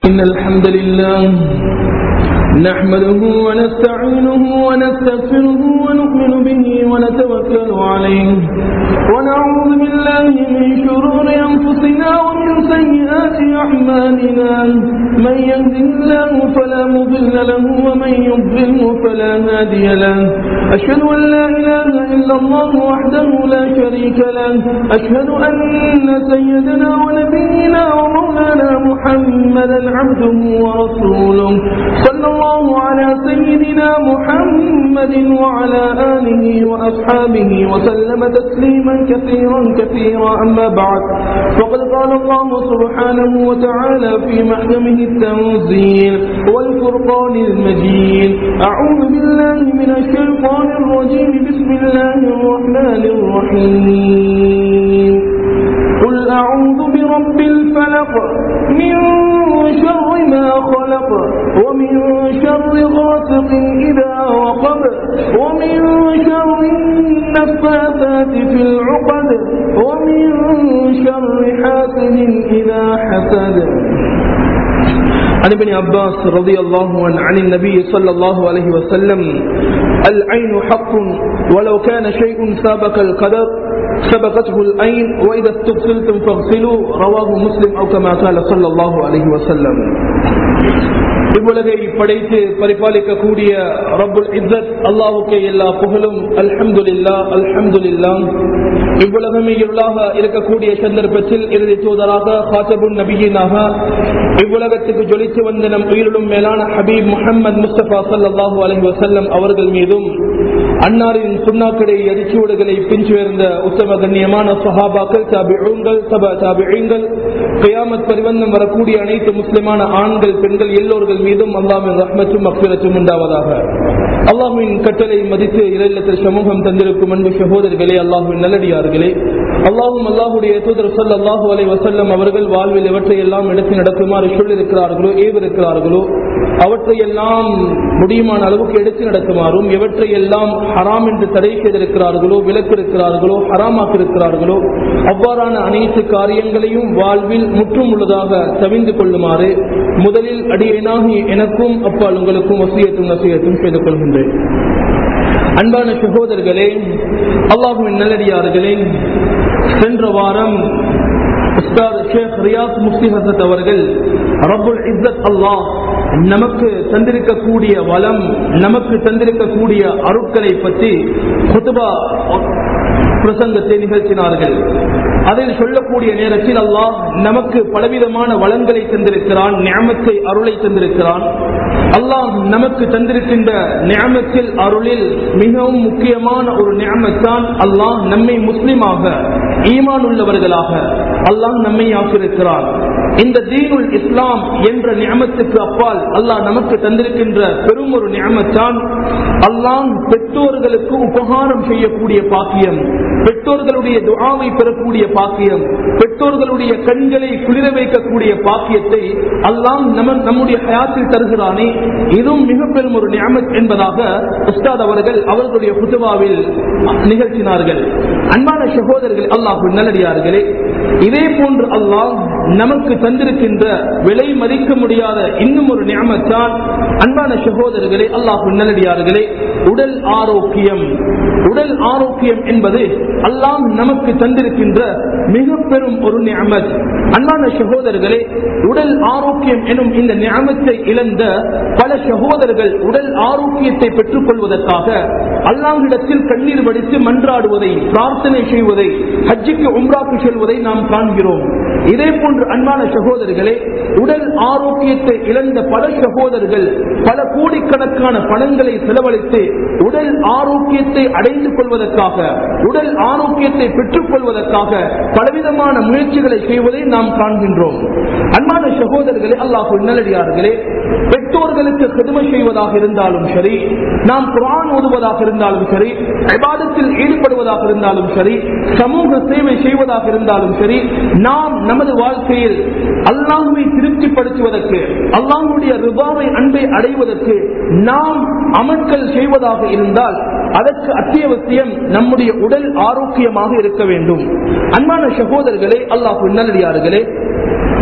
إن الحمد لله نحمده ونستعينه ونستغفره ونؤمن به ونتوكل عليه ونعوذ بالله من شرور أنفسنا ومن سيئات أعمالنا من يهده الله فلا مضل له ومن يضلله فلا هادي له أشهد أن لا إله إلا الله وحده لا شريك له أشهد أن سيدنا ونبينا ومولانا محمدا عبده ورسوله صلى الله على سيدنا محمد وعلى آله وأصحابه وسلم تسليما كثيرا كثيرا أما بعد فقد قال الله سبحانه وتعالى في محكمه التنزيل والفرقان المجيد أعوذ بالله من الشيطان الرجيم بسم الله الرحمن الرحيم قل أعوذ برب الفلق من شر ما خلق ومن شر غاسق إذا وقب ومن شر النفاثات في العقد ومن شر حاسد إذا حسد عن ابن عباس رضي الله عنه عن النبي صلى الله عليه وسلم العين حق ولو كان شيء سابق القدر سبقته العين وإذا استبصلتم فاغسلوا رواه مسلم أو كما قال صلى الله عليه وسلم இவ்வுலகை படைத்து பரிபாலிக்கக்கூடிய ரப்புல் இஸ்ஸத் அல்லாஹுக்கே எல்லா புகழும் அல்ஹம்துலில்லா அல்ஹம்துலில்லா இவ்வுலகமே இருளாக இருக்கக்கூடிய சந்தர்ப்பத்தில் இறுதி தூதராக ஹாசபுன் நபியினாக இவ்வுலகத்துக்கு ஜொலித்து வந்த நம் உயிரிலும் மேலான ஹபீப் முஹம்மது முஸ்தபா சல்லாஹூ அலஹி வசல்லம் அவர்கள் மீதும் அன்னாரின் சுண்ணாக்கடை எரிச்சுவடுகளை பின்சுயர்ந்த உத்தம கண்ணியமான சஹாபாக்கள் தாபிகள் சபா தாபிகள் கயாமத் பரிவந்தம் வரக்கூடிய அனைத்து முஸ்லிமான ஆண்கள் பெண்கள் எல்லோர்கள் மீதும் அல்லாமின் ரஹ்மத்தும் அக்பிரத்தும் உண்டாவதாக அல்லாஹுவின் கட்டளை மதித்து இரல்லத்தில் சமூகம் தந்திருக்கும் அன்பு சகோதரர்களே அல்லாஹுவின் நல்லடியார்களே அல்லாஹும் அல்லாஹுடைய தூதர் சொல் அல்லாஹு அலை வசல்லம் அவர்கள் வாழ்வில் எவற்றை எல்லாம் எடுத்து நடக்குமாறு சொல்லிருக்கிறார்களோ ஏவிருக்கிறார்களோ அவற்றை எல்லாம் முடியுமான அளவுக்கு எடுத்து நடக்குமாறும் எவற்றை எல்லாம் ஹராம் என்று தடை செய்திருக்கிறார்களோ விலக்கிருக்கிறார்களோ ஹராமாக்க இருக்கிறார்களோ அவ்வாறான அனைத்து காரியங்களையும் வாழ்வில் முற்றும் உள்ளதாக தவிந்து கொள்ளுமாறு முதலில் அடியேனாகி எனக்கும் அப்பால் உங்களுக்கும் வசியத்தும் நசியத்தும் செய்து கொள்கின்றேன் அன்பான சகோதரர்களே அல்லாஹுவின் நல்லடியார்களே சென்ற வாரம் உஸ்தாத் ஷேக் ரியாஸ் முஃப்தி ஹசத் அவர்கள் ரபுல் இஸ்ஸத் அல்லாஹ் நமக்கு தந்திருக்கக்கூடிய வளம் நமக்கு தந்திருக்கக்கூடிய அருட்களை பற்றி குத்துபா பிரசங்கத்தை நிகழ்த்தினார்கள் அதில் சொல்லக்கூடிய நேரத்தில் அல்லாஹ் நமக்கு பலவிதமான வளங்களை தந்திருக்கிறான் ஞாமத்தை அருளை தந்திருக்கிறான் அல்லாஹ் நமக்கு தந்திருக்கின்ற ஞாமத்தில் அருளில் மிகவும் முக்கியமான ஒரு ஞாமத்தான் அல்லாஹ் நம்மை முஸ்லிமாக ஈமான் உள்ளவர்களாக அல்லாஹ் நம்மை ஆக்கியிருக்கிறான் இந்த தீனுல் இஸ்லாம் என்ற நியமத்துக்கு அப்பால் அல்லாஹ் நமக்கு தந்திருக்கின்ற பெரும் ஒரு நியமத்தான் அல்லாஹ் பெற்றோர்களுக்கு உபகாரம் செய்யக்கூடிய பாக்கியம் பெற்றோர்களுடைய துஆவை பெறக்கூடிய பாக்கியம் பெற்றோர்களுடைய கண்களை குளிர வைக்கக்கூடிய பாக்கியத்தை அல்லாம் நம்ம நம்முடைய ஹயாத்தில் தருகிறானே இதுவும் மிக பெரும் ஒரு நியமத் என்பதாக உஸ்தாத் அவர்கள் அவர்களுடைய புத்துவாவில் நிகழ்த்தினார்கள் அன்பான சகோதரர்கள் அல்லாஹ் நல்லடியார்களே இதே போன்று அல்லாஹ் நமக்கு தந்திருக்கின்ற விலை மதிக்க முடியாத இன்னும் ஒரு நியமத்தான் அன்பான சகோதரர்களே அல்லாஹ் நல்லடியார்களே உடல் ஆரோக்கியம் உடல் ஆரோக்கியம் என்பது அல்லாம் நமக்கு தந்திருக்கின்ற மிக பெரும் ஒரு நியமத் அன்பான சகோதரர்களே உடல் ஆரோக்கியம் எனும் இந்த நியமத்தை இழந்த பல சகோதரர்கள் உடல் ஆரோக்கியத்தை பெற்றுக் கொள்வதற்காக அல்லாஹிடத்தில் கண்ணீர் வடித்து மன்றாடுவதை பிரார்த்தனை செய்வதை ஹஜ்ஜிக்கு உம்ராக்கு செல்வதை நாம் காண்கிறோம் இதே போன்று அன்பான சகோதரர்களே உடல் ஆரோக்கியத்தை இழந்த பல சகோதரர்கள் பல கோடிக்கணக்கான பணங்களை செலவழித்து உடல் ஆரோக்கியத்தை அடைந்து கொள்வதற்காக உடல் ஆரோக்கியத்தை பெற்றுக் கொள்வதற்காக பலவிதமான முயற்சிகளை செய்வதை நாம் காண்கின்றோம் அன்பான சகோதரர்களே அல்லாஹு நல்லடியார்களே பெற்றோர்களுக்கு கடுமை செய்வதாக இருந்தாலும் சரி நாம் குரான் ஓதுவதாக இருந்தாலும் சரி விவாதத்தில் ஈடுபடுவதாக இருந்தாலும் சரி சமூக சேவை செய்வதாக இருந்தாலும் சரி நாம் நமது வாழ்க்கையில் அல்லாஹுவை திருப்திப்படுத்துவதற்கு அல்லாஹுடைய ரிபாவை அன்பை அடைவதற்கு நாம் அமல்கள் செய்வதாக இருந்தால் அதற்கு அத்தியாவசியம் நம்முடைய உடல் ஆரோக்கியமாக இருக்க வேண்டும் அன்பான சகோதரர்களே அல்லாஹ் நல்லடியார்களே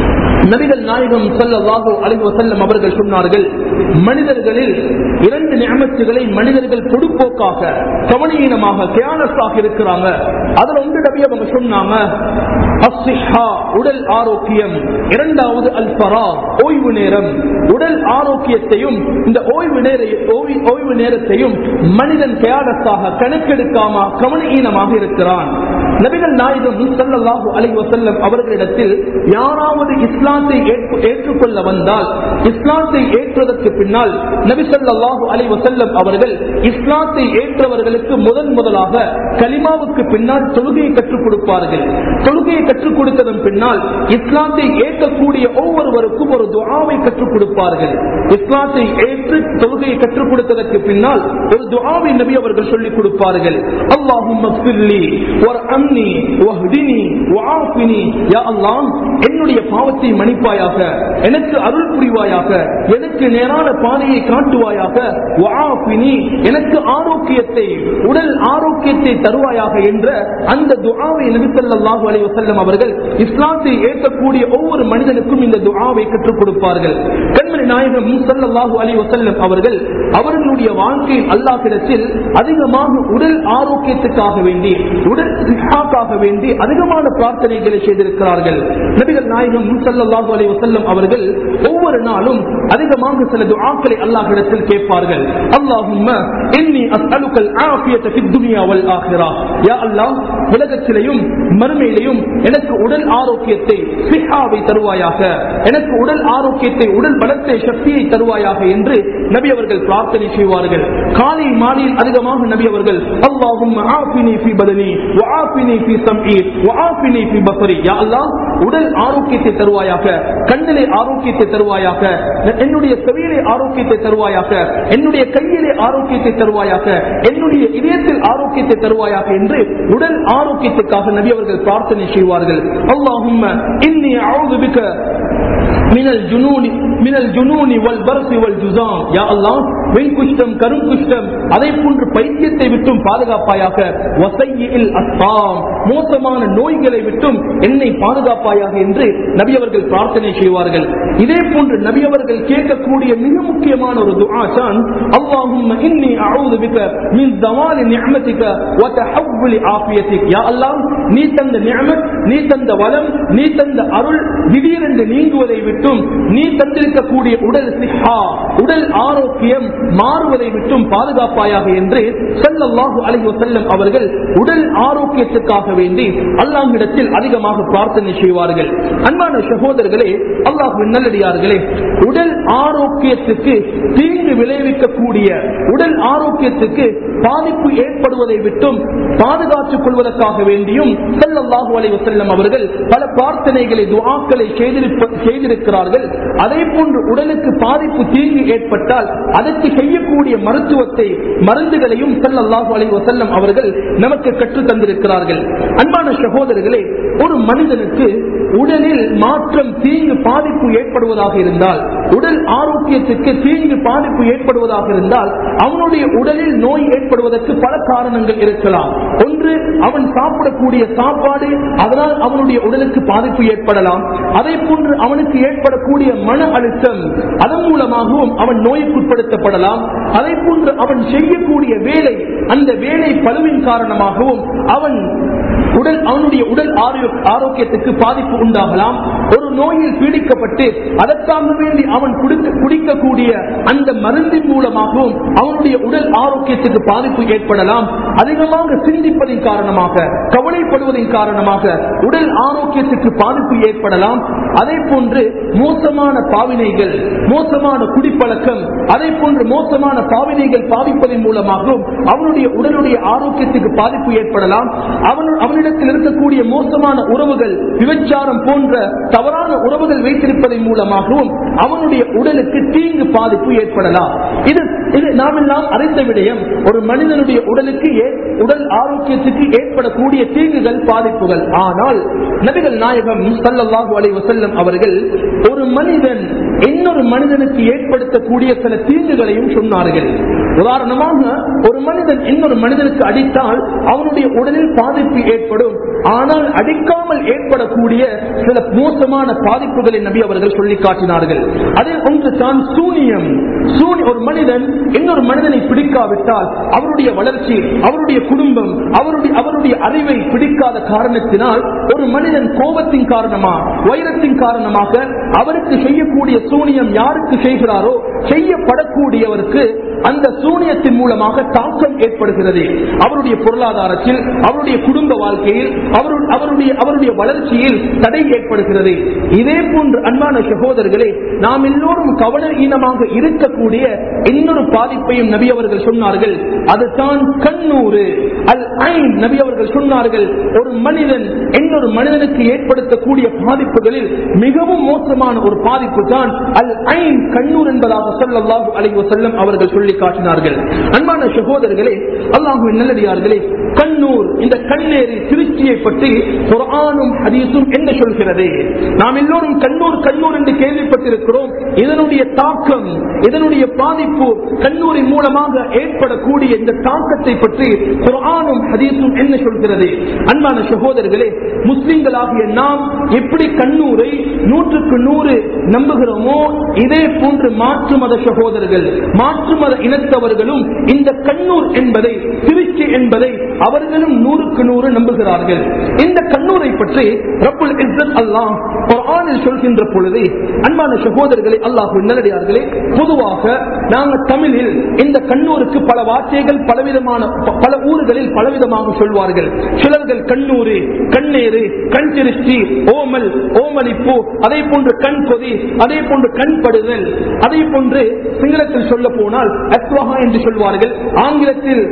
நபிகள் நாயகம் ஸல்லல்லாஹு அலைஹி வஸல்லம் அவர்கள் சொன்னார்கள் மனிதர்களில் இரண்டு நியமத்துகளை மனிதர்கள் பொடுப்போக்காக கவனீனமாக கேலஸாக இருக்கிறாங்க அதுல ஒன்று நபி அவங்க சொன்னாங்க அஸ்ஸிஹா, உடல் ஆரோக்கியம் இரண்டாவது அல் ஃபரா ஓய்வு நேரம் உடல் ஆரோக்கியத்தையும் இந்த ஓய்வு நேர ஓய்வு- ஓய்வு நேரத்தையும் மனிதன் கேலஸாக கணக்கெடுக்காம கவனீனமாக இருக்கிறான் நபிகள் நாயகம் ஸல்லல்லாஹு அலைஹி வஸல்லம் அவர்களிடத்தில் யாராவது இஸ்லாத்தை ஏற்று- ஏற்றுக்கொள்ள வந்தால் இஸ்லாத்தை ஏற்றுவதற்கு பின்னால் நபி ஸல்லல்லாஹு அலைஹி வஸல்லம் அவர்கள் இஸ்லாத்தை ஏற்றவர்களுக்கு முதன் முதலாக கலிமாவுக்கு பின்னால் தொழுகையை கற்றுக் கொடுப்பார்கள் தொழுகையை கற்றுக் கொடுத்ததன் பின்னால் இஸ்லாத்தை ஏற்கக்கூடிய ஒவ்வொருவருக்கும் ஒரு துஆவை கற்றுக் கொடுப்பார்கள் இஸ்லாத்தை ஏற்று தொழுகையை கற்றுக் கொடுத்ததற்கு பின்னால் ஒரு துஆவை நபி அவர்கள் சொல்லிக் கொடுப்பார்கள் அல்லாஹும் என்னுடைய பாவத்தை மன்னிப்பாயாக எனக்கு அருள் புரிவாயாக எனக்கு நேரான பாதையை காட்டுவாயாக வஆஃபினி, எனக்கு ஆரோக்கியத்தை உடல் ஆரோக்கியத்தை தருவாயாக என்ற அந்த துஆவை நபி ஸல்லல்லாஹு அலைஹி வஸல்லம் அவர்கள் இஸ்லாத்தை ஏற்கக்கூடிய ஒவ்வொரு மனிதனுக்கும் இந்த துஆவை கற்றுக் கொடுப்பார்கள் கண்மணி நாயகம் ஸல்லல்லாஹு அலைஹி வஸல்லம் அவர்கள் அவர்களுடைய வாழ்க்கையில் அல்லாஹ்விடத்தில் அதிகமாக உடல் ஆரோக்கியத்துக்காக வேண்டி உடல் சிஹாக்காக வேண்டி அதிகமான பிரார்த்தனைகளை செய்திருக்கிறார்கள் நபிகள் நாயகம் ஸல்லல்லாஹு அலைஹி வஸல்லம் அவர்கள் ஒவ்வொரு நாளும் அதிகமாக சில துஆக்களை அல்லாஹ்விடத்தில் கேட்பார்கள் அல்லாஹும்ம இன்னி அஸ்அலுக்கல் ஆஃபியத ஃபித் துன்யா வல் ஆখিরা யா அல்லாஹ் உலகத்திலேயும் மறுமையிலேயும் எனக்கு உடல் ஆரோக்கியத்தை சிஹாவை தருவாயாக எனக்கு உடல் ஆரோக்கியத்தை உடல் பலத்தை சக்தியை தருவாயாக என்று நபி அவர்கள் பிரார்த்தனை செய்வார்கள் காலை மாலையில் அதிகமாக நபி அவர்கள் அல்லாஹும் ஆஃபினி ஃபி பதனி வஆஃபினி ஃபி சம்இ வஆஃபினி ஃபி பஸரி யா அல்லாஹ் உடல் ஆரோக்கியத்தை தருவாயாக கண்ணிலே ஆரோக்கியத்தை தருவாயாக என்னுடைய செவியிலே ஆரோக்கியத்தை தருவாயாக என்னுடைய கையிலே ஆரோக்கியத்தை தருவாயாக என்னுடைய இதயத்தில் ஆரோக்கியத்தை தருவாயாக என்று உடல் ஆரோக்கியத்துக்காக நபி அவர்கள் பிரார்த்தனை செய்வார்கள் அல்லாஹும்ம இன்னி அவுது பிக்க மினல் ஜுனூனி மினல் ஜுனூனி வல் பரசி வல் ஜுசாம் யா அல்லாஹ் வெண்குஷ்டம் கருங்குஷ்டம் அதை போன்று பைத்தியத்தை விட்டும் பாதுகாப்பாயாக வசையில் அஸ்ஸாம் மோசமான நோய்களை விட்டும் என்னை பாதுகாப்பாயாக என்று நபி அவர்கள் பிரார்த்தனை செய்வார்கள் இதே போன்று நபி அவர்கள் கேட்கக்கூடிய மிக முக்கியமான ஒரு துஆ தான் அல்லாஹும்ம இன்னி அஊது பிக மின் தவாலி நிஅமதிக வ தஹவ்வுலி ஆஃபியதிக் யா அல்லாஹ் நீ தந்த நிஅமத் நீ தந்த வளம் நீ தந்த அருள் திடீரென்று நீங்குவதை விட்டும் நீ தந்திருக்கக்கூடிய உடல் சிஹா உடல் ஆரோக்கியம் மாறுவதை விட்டும் பாதுகாப்பாயாக என்று ஸல்லல்லாஹு அலைஹி வஸல்லம் அவர்கள் உடல் ஆரோக்கியத்துக்காக வேண்டி அல்லாஹ்விடத்தில் அதிகமாக பிரார்த்தனை செய்வார்கள் அன்பான சகோதரர்களே அல்லாஹ்வின் நல்லடியார்களே உடல் ஆரோக்கியத்துக்கு தீங்கு விளைவிக்கக்கூடிய உடல் ஆரோக்கியத்துக்கு பாதிப்பு ஏற்படுவதை விட்டும் பாதுகாத்துக் கொள்வதற்காக வேண்டியும் ஸல்லல்லாஹு அலைஹி வஸல்லம் அவர்கள் பல பிரார்த்தனைகளை துஆக்களை செய்திருப்ப- செய்திருக்கிறார்கள் அதே போன்று உடலுக்கு பாதிப்பு தீங்கு ஏற்பட்டால் அதற்கு செய்யக்கூடிய மருத்துவத்தை மருந்துகளையும் ஸல்லல்லாஹு அலைஹி வஸல்லம் அவர்கள் நமக்கு கற்றுத் தந்திருக்கிறார்கள் அன்பான சகோதரர்களே ஒரு மனிதனுக்கு உடலில் மாற்றம் தீங்கு பாதிப்பு ஏற்படுவதாக இருந்தால் உடல் ஆரோக்கியத்துக்கு தீங்கு பாதிப்பு ஏற்படுவதாக இருந்தால் அவனுடைய உடலில் நோய் ஏற்படுவதற்கு பல காரணங்கள் இருக்கலாம் ஒன்று அவன் சாப்பிடக்கூடிய சாப்பாடு அதனால் அவனுடைய உடலுக்கு பாதிப்பு ஏற்படலாம் அதே போன்று அவனுக்கு ஏற்படக்கூடிய மன அழுத்தம் அதன் மூலமாகவும் அவன் நோய்க்குட்படுத்தப்படலாம் அதே போன்று அவன் செய்யக்கூடிய வேலை அந்த வேலை பழுவின் காரணமாகவும் அவன் உடல் அவனுடைய உடல் ஆரோக்கிய- ஆரோக்கியத்துக்கு பாதிப்பு உண்டாகலாம் ஒரு நோயில் பீடிக்கப்பட்டு அதற்காக வேண்டி அவன் குடிக்க- குடிக்கக்கூடிய அந்த மருந்தின் மூலமாகவும் அவனுடைய உடல் ஆரோக்கியத்துக்கு பாதிப்பு ஏற்படலாம் அதிகமாக சிந்திப்பதின் காரணமாக கவலைப்படுவதின் காரணமாக உடல் ஆரோக்கியத்துக்கு பாதிப்பு ஏற்படலாம் அதே போன்று மோசமான பாவினைகள் மோசமான குடிப்பழக்கம் அதே போன்று மோசமான பாவினைகள் பாதிப்பதன் மூலமாகவும் அவனுடைய உடலுடைய ஆரோக்கியத்துக்கு பாதிப்பு ஏற்படலாம் அவனு அவனிடத்தில் இருக்கக்கூடிய மோசமான உறவுகள் விபச்சாரம் போன்ற தவறான உறவுகள் வைத்திருப்பதன் மூலமாகவும் அவனுடைய உடலுக்கு தீங்கு பாதிப்பு ஏற்படலாம் இது இது நாம் எல்லாம் அறிந்த விடயம் ஒரு மனிதனுடைய உடலுக்கு ஏ- உடல் ஆரோக்கியத்துக்கு ஏற்படக்கூடிய தீங்குகள் பாதிப்புகள் ஆனால் நபிகள் நாயகம் ஸல்லல்லாஹு அலைஹி வஸல்லம் அவர்கள் ஒரு மனிதன் இன்னொரு மனிதனுக்கு ஏற்படுத்தக்கூடிய சில தீங்குகளையும் சொன்னார்கள் உதாரணமாக ஒரு மனிதன் இன்னொரு மனிதனுக்கு அடித்தால் அவனுடைய உடலில் பாதிப்பு ஏற்படும் ஆனால் அடிக்காமல் ஏற்படக்கூடிய சில மோசமான பாதிப்புகளை நபி அவர்கள் சொல்லி காட்டினார்கள் அதில் ஒன்று தான் சூனியம் சூனி ஒரு மனிதன் இன்னொரு மனிதனை பிடிக்காவிட்டால் அவருடைய வளர்ச்சி அவருடைய குடும்பம் அவருடைய அவருடைய அறிவை பிடிக்காத காரணத்தினால் ஒரு மனிதன் கோபத்தின் காரணமா வைரத்தின் காரணமாக அவருக்கு செய்யக்கூடிய சூனியம் யாருக்கு செய்கிறாரோ செய்யப்படக்கூடியவருக்கு அந்த சூனியத்தின் மூலமாக தாக்கம் ஏற்படுகிறது அவருடைய பொருளாதாரத்தில் அவருடைய குடும்ப வாழ்க்கையில் அவரு- அவருடைய அவருடைய வளர்ச்சியில் தடை ஏற்படுகிறது இதே போன்று அன்பான சகோதரர்களே நாம் எல்லோரும் கவனஈனமாக இருக்கக்கூடிய இன்னொரு பாதிப்பையும் நபி அவர்கள் சொன்னார்கள் அதுதான் கண்ணூறு அல் ஐன் நபி அவர்கள் சொன்னார்கள் ஒரு மனிதன் இன்னொரு மனிதனுக்கு ஏற்படுத்தக்கூடிய பாதிப்புகளில் மிகவும் மோசமான ஒரு பாதிப்பு தான் அல் ஐன் கண்ணூர் என்பதாக சொல்லல்லாஹு அலைஹி வஸல்லம் அவர்கள் சொல்லி காட்டினார்கள் அன்பான சகோதரர்களே அல்லாஹுவின் நல்லடியார்களே கண்ணூர் இந்த கண்ணேரி திருச்சியை பற்றி குர்ஆனும் ஹதீஸும் என்ன சொல்கிறது நாம் எல்லோரும் கண்ணூர் கண்ணூர் என்று கேள்விப்பட்டிருக்கிறோம் இதனுடைய தாக்கம் இதனுடைய பாதிப்பு கண்ணூரின் மூலமாக ஏற்படக்கூடிய இந்த தாக்கத்தை பற்றி குர்ஆனும் ஹதீஸும் என்ன சொல்கிறது அன்பான சகோதரர்களே முஸ்லிம்களாகிய நாம் எப்படி கண்ணூரை நூற்றுக்கு நூறு நம்புகிறோமோ இதே போன்று மாற்று மத சகோதரர்கள் மாற்று மத இனத்தவர்களும் இந்த கண்ணூர் என்பதை திருச்சி என்பதை அவர்களும் நூறுக்கு நூறு நம்புகிறார்கள் இந்த கண்ணூரை பற்றி ரப்புல் இஸ்ஸத் அல்லாஹ் குர்ஆனில் சொல்கின்ற பொழுது அன்பான சகோதரர்களே அல்லாஹ் நல்லடியார்களே பொதுவாக நாங்கள் தமிழில் இந்த கண்ணூருக்கு பல வார்த்தைகள் பலவிதமான ப- பல ஊர்களில் பலவிதமாக சொல்வார்கள் சிலர்கள் கண்ணூரு கண்ணேறு கண் திருஷ்டி ஓமல் ஓமலிப்பு அதே போன்று கண் கொதி அதே போன்று கண் படுதல் அதே போன்று சிங்களத்தில் சொல்ல போனால் அத்வஹா என்று சொல்வார்கள் ஆங்கிலத்தில்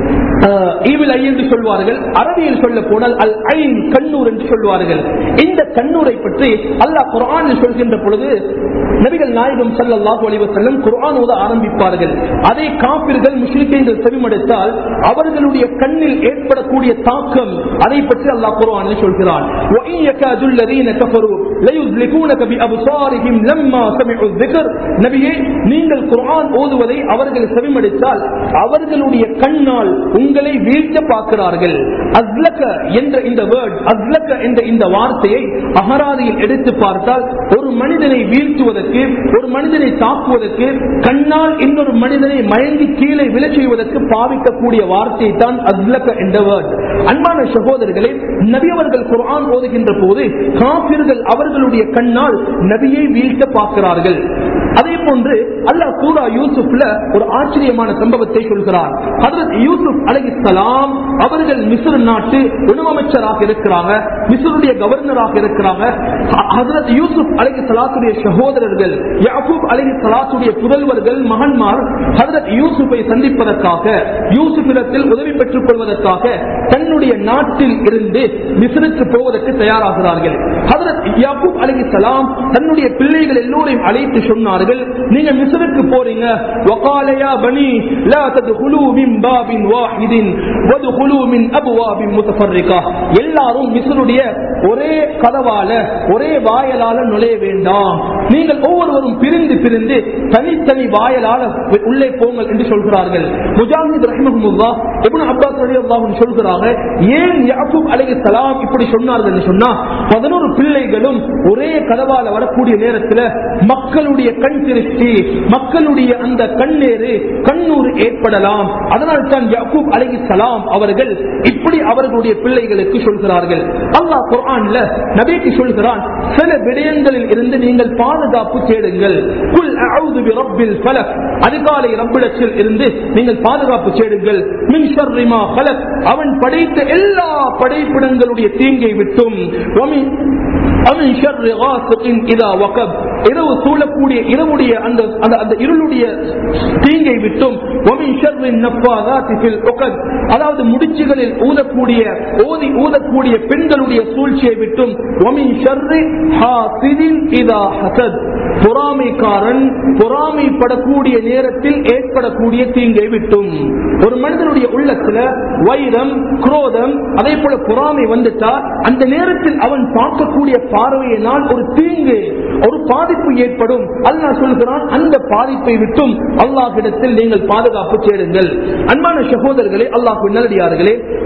ஈவில் ஐ என்று சொல்வார்கள் அரபியில் சொல்ல போனால் அல் ஐன் கண்ணூர் என்று சொல்வார்கள் இந்த கண்ணூரை பற்றி அல்லாஹ் குர்ஆனில் சொல்கின்ற பொழுது நபிகள் நாயகம் ஸல்லல்லாஹு அலைஹி வஸல்லம் குர்ஆன் ஓத ஆரம்பிப்பார்கள் அதே காபிர்கள் முஸ்லிம்கள் செவிமடுத்தால் அவர்களுடைய கண்ணில் ஏற்படக்கூடிய தாக்கம் அதை பற்றி அல்லாஹ் குர்ஆனில் சொல்கிறான் وَإِنْ يَكَادُ الَّذِينَ كَفَرُوا لَيُزْلِقُونَكَ بِأَبْصَارِهِمْ لَمَّا سَمِعُوا الذِّكْرَ நபியே நீங்கள் குர்ஆன் ஓதுவதை அவர்கள் செவிமடுத்தால் அவர்களுடைய கண்ணால் உங்களை வீழ்த்த பார்க்கிறார்கள் அஸ்லக என்ற இந்த வேர்ட் அஸ்லக என்ற இந்த வார்த்தையை அகராதியில் எடுத்து பார்த்தால் ஒரு மனிதனை வீழ்த்துவதற்கு ஒரு மனிதனை தாக்குவதற்கு கண்ணால் இன்னொரு மனிதனை மயங்கி கீழே விழச் செய்வதற்கு பாவிக்கக்கூடிய வார்த்தை தான் அஸ்லக என்ற வேர்ட் அன்பான சகோதரர்களே நபி அவர்கள் குர்ஆன் ஓதுகின்ற போது காபிர்கள் அவர்களுடைய கண்ணால் நபியை வீழ்த்த பார்க்கிறார்கள் அதே போன்று அல்லாஹ் சூரா யூசுப்ல ஒரு ஆச்சரியமான சம்பவத்தை சொல்கிறார் ஹதரத் யூசுப் அலைஹிஸ்ஸலாம் அவர்கள் மிஸ்ர் நாட்டு உணவமைச்சராக இருக்கிறாங்க மிஸ்ருடைய கவர்னராக இருக்கிறாங்க ஹ- ஹதரத் யூசுப் அலைஹி சலாத்துடைய சகோதரர்கள் யாக்கூப் அலைஹி சலாத்துடைய புதல்வர்கள் மகன்மார் ஹதரத் யூசுப்பை சந்திப்பதற்காக யூசுப்பிடத்தில் உதவி பெற்றுக் கொள்வதற்காக தன்னுடைய நாட்டில் இருந்து மிஸ்ருக்கு போவதற்கு தயாராகிறார்கள் ஹதரத் யாக்கூப் அலைஹி சலாம் தன்னுடைய பிள்ளைகள் எல்லோரையும் அழைத்து சொன்னார்கள் நீங்க மிஸ்ருக்கு போறீங்க وقال يا بني لا تدخلوا من باب واحد وادخلوا من ابواب متفرقه எல்லாரும் மிஸ்ருடைய ஒரே கதவால ஒரே வாயலால நுழைய வேண்டாம் நீங்கள் ஒவ்வொருவரும் பிரிந்து பிரிந்து தனித்தனி வாயலால உள்ளே போங்கள் என்று சொல்கிறார்கள் முஜாஹித் ரஹிமஹமுல்லா இப்னு அப்பாஸ் ரலியல்லாஹு அன்ஹு சொல்கிறாங்க ஏன் யாக்கூப் அலைஹிஸ்ஸலாம் இப்படி சொன்னார்கள் என்று சொன்னா 11 பிள்ளைகளும் ஒரே கதவால வரக்கூடிய நேரத்தில் மக்களுடைய கண் திருஷ்டி மக்களுடைய அந்த கண்ணேறு கண்ணூர் ஏற்படலாம் அதனால் தான் யாக்கூப் அலைஹிஸ்ஸலாம் அவர்கள் இப்படி அவர்களுடைய பிள்ளைகளுக்கு சொல்கிறார்கள் அல்லாஹ் குர்ஆன்ல நபிக்கு சொல்கிறான் சில விடயங்களில் இருந்து நீங்கள் பாதுகாப்பு தேடுங்கள் குல் அஊது பிரப்பில் ஃபலக் அதிகாலை ரப்பிடத்தில் இருந்து நீங்கள் பாதுகாப்பு தேடுங்கள் மின் ஷர்ரி மா ஃபலக் அவன் படைத்த எல்லா படைப்பிடங்களுடைய தீங்கை விட்டும் வமின் அமின் ஷர்ரி காசிகின் இதா வகப் இரவு சூழக்கூடிய இரவுடைய அந்த அந்த அந்த இருளுடைய தீங்கை விட்டும் வமின் ஷர்ரி நஃபாதாத்தி ஃபில் உகத் அதாவது முடிச்சுகளில் ஊதக்கூடிய ஓதி ஊதக்கூடிய பெண்களுடைய சூழ்ச்சியை விட்டும் வமின் ஷர்ரி ஹாசிதின் இதா ஹசத் பொறாமைக்காரன் பொறாமைப்படக்கூடிய நேரத்தில் ஏற்படக்கூடிய தீங்கை விட்டும் ஒரு மனிதனுடைய உள்ளத்துல வைரம் குரோதம் அதே போல பொறாமை வந்துட்டா அந்த நேரத்தில் அவன் பார்க்கக்கூடிய பார்வையினால் ஒரு தீங்கு ஒரு பாதிப்பு ஏற்படும் அல்லாஹ் சொல்கிறான் அந்த பாதிப்பை விட்டும் அல்லாஹ்விடத்தில் நீங்கள் பாதுகாப்பு தேடுங்கள் அன்பான சகோதரர்களே அல்லாஹ் நல்லடியார்களே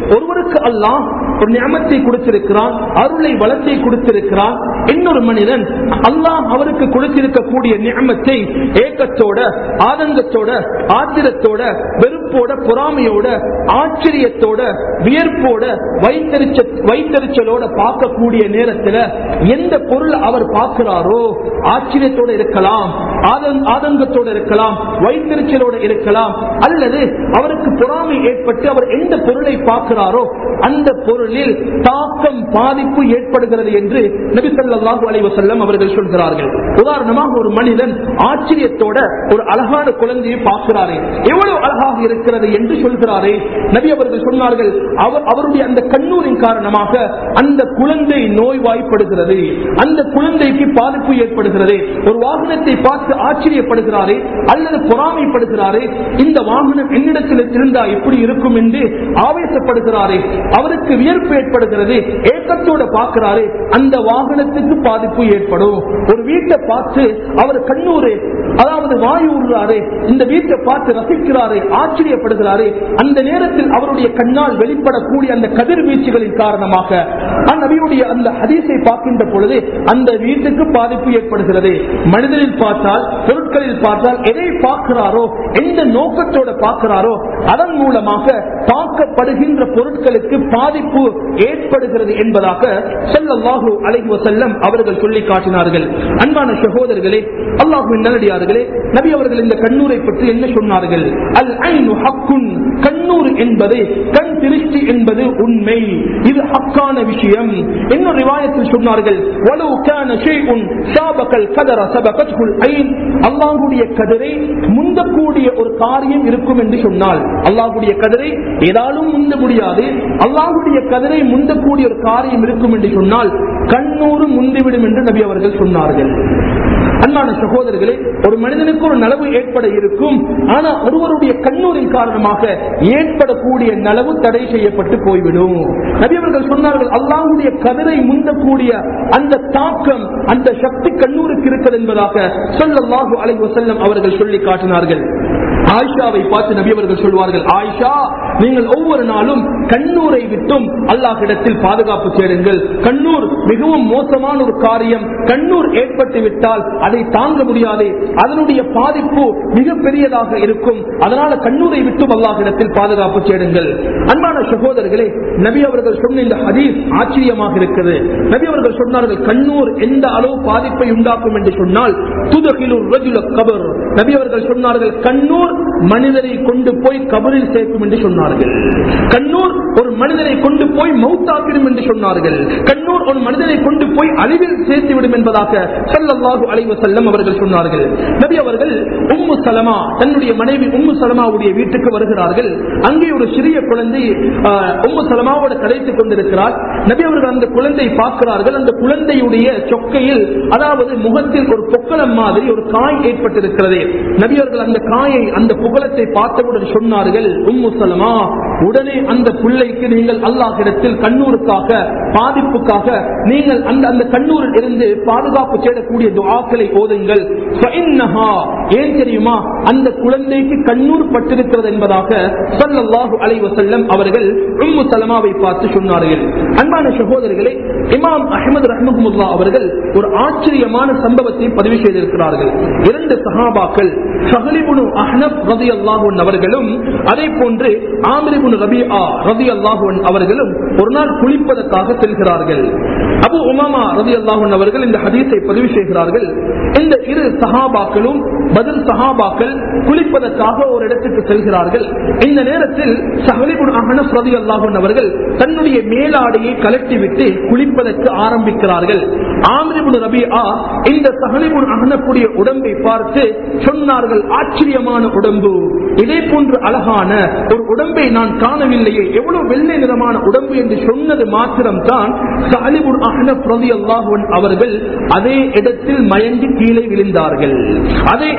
ஒருவருக்கு அல்லாஹ் ஒரு ஞாபகத்தை கொடுத்திருக்கிறான் அருளை வளத்தை கொடுத்திருக்கிறான் இன்னொரு மனிதன் அல்லாஹ் அவருக்கு கொடுத்திருக்கக்கூடிய ஞாபகத்தை ஏக்கத்தோட ஆதங்கத்தோட ஆத்திரத்தோட வெறுப்போட பொறாமையோட ஆச்சரியத்தோட வியர்ப்போட வைத்தறிச்ச வைத்தறிச்சலோட பார்க்கக்கூடிய நேரத்துல எந்த பொருள் அவர் பார்க்கிறாரோ ஆச்சரியத்தோட இருக்கலாம் ஆதங்- ஆதங்கத்தோட இருக்கலாம் வைத்தறிச்சலோட இருக்கலாம் அல்லது அவருக்கு பொறாமை ஏற்பட்டு அவர் எந்த பொருளை பார்க்கிறாரோ அந்த பொருளில் தாக்கம் பாதிப்பு ஏற்படுகிறது என்று நபி ஸல்லல்லாஹு அலைஹி வஸல்லம் அவர்கள் சொல்கிறார்கள் உதாரணமாக ஒரு மனிதன் ஆச்சரியத்தோட ஒரு அழகான குழந்தையை பார்க்கிறாரே எவ்வளவு அழகாக இருக்கிறது என்று சொல்கிறாரே நபி அவர்கள் சொன்னார்கள் அவர் அவருடைய அந்த கண்ணூரின் காரணமாக அந்த குழந்தை நோய்வாய்ப்படுகிறது அந்த குழந்தைக்கு பாதிப்பு ஏற்படுகிறது ஒரு வாகனத்தை பார்த்து ஆச்சரியப்படுகிறாரே அல்லது பொறாமைப்படுகிறாரே இந்த வாகனம் என்னிடத்தில் இருந்தா எப்படி இருக்கும் என்று ஆவேசப்படுகிறாரே அவருக்கு வியர்ப்பு ஏற்படுகிறது ஏக்கத்தோட பார்க்கிறாரே அந்த வாகனத்துக்கு பாதிப்பு ஏற்படும் ஒரு வீட்டை பார்த்து அவர் கண்ணூரு அதாவது வாயு விடுறாரே இந்த வீட்டை பார்த்து ரசிக்கிறாரே ஆச்சரியப்படுகிறாரே அந்த நேரத்தில் அவருடைய கண்ணால் வெளிப்படக்கூடிய அந்த கதிர்வீச்சுகளின் காரணமாக நபியுடைய அந்த ஹதீஸை பார்க்கின்ற பொழுது அந்த வீட்டுக்கு பாதிப்பு ஏற்படுகிறது மனிதனில் பார்த்தால் பொருட்களில் பார்த்தால் எதை பார்க்கிறாரோ எந்த நோக்கத்தோட பார்க்கிறாரோ அதன் மூலமாக பார்க்கப்படுகின்ற பொருட்களுக்கு பாதிப்பு ஏற்படுகிறது என்பதாக ஸல்லல்லாஹு அலைஹி வஸல்லம் அவர்கள் சொல்லி காட்டினார்கள் அன்பான சகோதரர்களே அல்லாஹ்வின் நல்லடியார்களே நபி அவர்கள் இந்த கண்ணூரை பற்றி என்ன சொன்னார்கள் அல் ஐனு ஹக்குன் கண்ணூர் என்பது கண் திருஷ்டி என்பது உண்மை இது ஹக்கான விஷயம் இன்னொரு ரிவாயத்தில் சொன்னார்கள் வலவு கான ஷைஉன் சாபகல் கதர சபகத்ஹுல் ஐன் அல்லாஹ்வுடைய கதிரை முந்தக்கூடிய ஒரு காரியம் இருக்கும் என்று சொன்னால் அல்லாஹ்வுடைய கதிரை ஏதாலும் முந்த முடியாது அல்லாஹ்வுடைய கதிரை முந்தக்கூடிய ஒரு காரியம் இருக்கும் என்று சொன்னால் கண்ணூறு முந்திவிடும் என்று நபி அவர்கள் சொன்னார்கள் அன்பான சகோதரர்களே ஒரு மனிதனுக்கு ஒரு நலவு ஏற்பட இருக்கும் ஆனா ஒருவருடைய கண்ணூரின் காரணமாக ஏற்படக்கூடிய நலவு தடை செய்யப்பட்டு போய்விடும் நபி அவர்கள் சொன்னார்கள் அல்லாஹ்வுடைய கதிரை முந்தக்கூடிய அந்த தாக்கம் அந்த சக்தி கண்ணூருக்கு இருக்கிறது என்பதாக ஸல்லல்லாஹு அலைஹி வஸல்லம் அவர்கள் சொல்லி காட்டினார்கள் ஆயிஷாவை பார்த்து நபி அவர்கள் சொல்வார்கள் ஆயிஷா நீங்கள் ஒவ்வொரு நாளும் கண்ணூரை விட்டும் அல்லாஹ்விடத்தில் பாதுகாப்பு சேருங்கள் கண்ணூர் மிகவும் மோசமான ஒரு காரியம் கண்ணூர் ஏற்பட்டு விட்டால் அதை தாங்க முடியாது அதனுடைய பாதிப்பு மிக பெரியதாக இருக்கும் அதனால கண்ணூரை விட்டும் அல்லாஹ்விடத்தில் பாதுகாப்பு சேருங்கள் அன்பான சகோதரர்களே நபி அவர்கள் சொன்ன இந்த ஹதீஸ் ஆச்சரியமாக இருக்கிறது நபி அவர்கள் சொன்னார்கள் கண்ணூர் எந்த அளவு பாதிப்பை உண்டாக்கும் என்று சொன்னால் துதகிலூர் ரஜுல கபர் நபி அவர்கள் சொன்னார்கள் கண்ணூர் மனிதரை கொண்டு போய் கபரில் சேர்க்கும் என்று சொன்னார்கள் கண்ணூர் ஒரு மனிதனை கொண்டு போய் மௌத்தாக்கிடும் என்று சொன்னார்கள் கண்ணூர் ஒரு மனிதனை கொண்டு போய் அழிவில் சேர்த்துவிடும் என்பதாக ஸல்லல்லாஹு அலைஹி வஸல்லம் அவர்கள் சொன்னார்கள் நபி அவர்கள் உம்மு சலமா தன்னுடைய மனைவி உம்மு சலமாவுடைய வீட்டுக்கு வருகிறார்கள் அங்கே ஒரு சிறிய குழந்தை ஆஹ், உம்மு சலமாவோட கதைத்துக் கொண்டிருக்கிறார் நபி அவர்கள் அந்த குழந்தை பார்க்கிறார்கள் அந்த குழந்தையுடைய சொக்கையில் அதாவது முகத்தில் ஒரு பொக்களம் மாதிரி ஒரு காய் ஏற்பட்டிருக்கிறது நபி அவர்கள் அந்த காயை அந்த புகழத்தை பார்த்தவுடன் சொன்னார்கள் உம்மு சலமா உடனே அந்த பிள்ளைக்கு நீங்கள் அல்லாஹிடத்தில் கண்ணூருக்காக பாதிப்புக்காக நீங்கள் அந்த அந்த கண்ணூரில் இருந்து பாதுகாப்பு தேடக்கூடிய துஆக்களை ஓதுங்கள் ஃபஇன்னஹா, ஏன் தெரியுமா அந்த குழந்தைக்கு கண்ணூர் பட்டிருக்கிறது என்பதாக ஸல்லல்லாஹு அலைஹி வஸல்லம் அவர்கள் உம்மு சலமாவை பார்த்து சொன்னார்கள் அன்பான சகோதரர்களே இமாம் அஹ்மது ரஹ்மஹுல்லா அவர்கள் ஒரு ஆச்சரியமான சம்பவத்தை பதிவு செய்திருக்கிறார்கள் இரண்டு சஹாபாக்கள் ஷஹலிபுனு அஹ்னப் ரலியல்லாஹு அன்ஹு அவர்களும் அதே போன்று ஆமிரிபுன் ரபிஆ ரலியல்லாஹு அன்ஹு அவர்களும் ஒரு நாள் குளிப்பதற்காக செல்கிறார்கள் அபு உமாமா ரலியல்லாஹு அன்ஹு அவர்கள் இந்த ஹதீஸை பதிவு செய்கிறார்கள் இந்த இரு சஹாபாக்களும் பதில் சஹாபாக்கள் குளிப்பதற்காக ஒரு இடத்துக்கு செல்கிறார்கள் இந்த நேரத்தில் சஹலிபுன் அஹ்னப் ரலியல்லாஹு அன்ஹு அவர்கள் தன்னுடைய மேலாடையை கலட்டிவிட்டு குளிப்பதற்கு ஆரம்பிக்கிறார்கள் ஆமிரிபுன் ரபிஆ இந்த சஹலிபுன் அஹ்னப்புடைய உடம்பை பார்த்து சொன்னார்கள் ஆச்சரியமான உடம்பு இதே போன்று அழகான ஒரு உடம்பை நான் காணவில்லையே எவ்வளவு வெள்ளை நிறமான உடம்பு என்று சொன்னது மாத்திரம்தான் சாலிபுல் அஹ்னப் ரலியல்லாஹு அன்ஹு அவர்கள் அதே இடத்தில் மயங்கி கீழே விழுந்தார்கள் அதே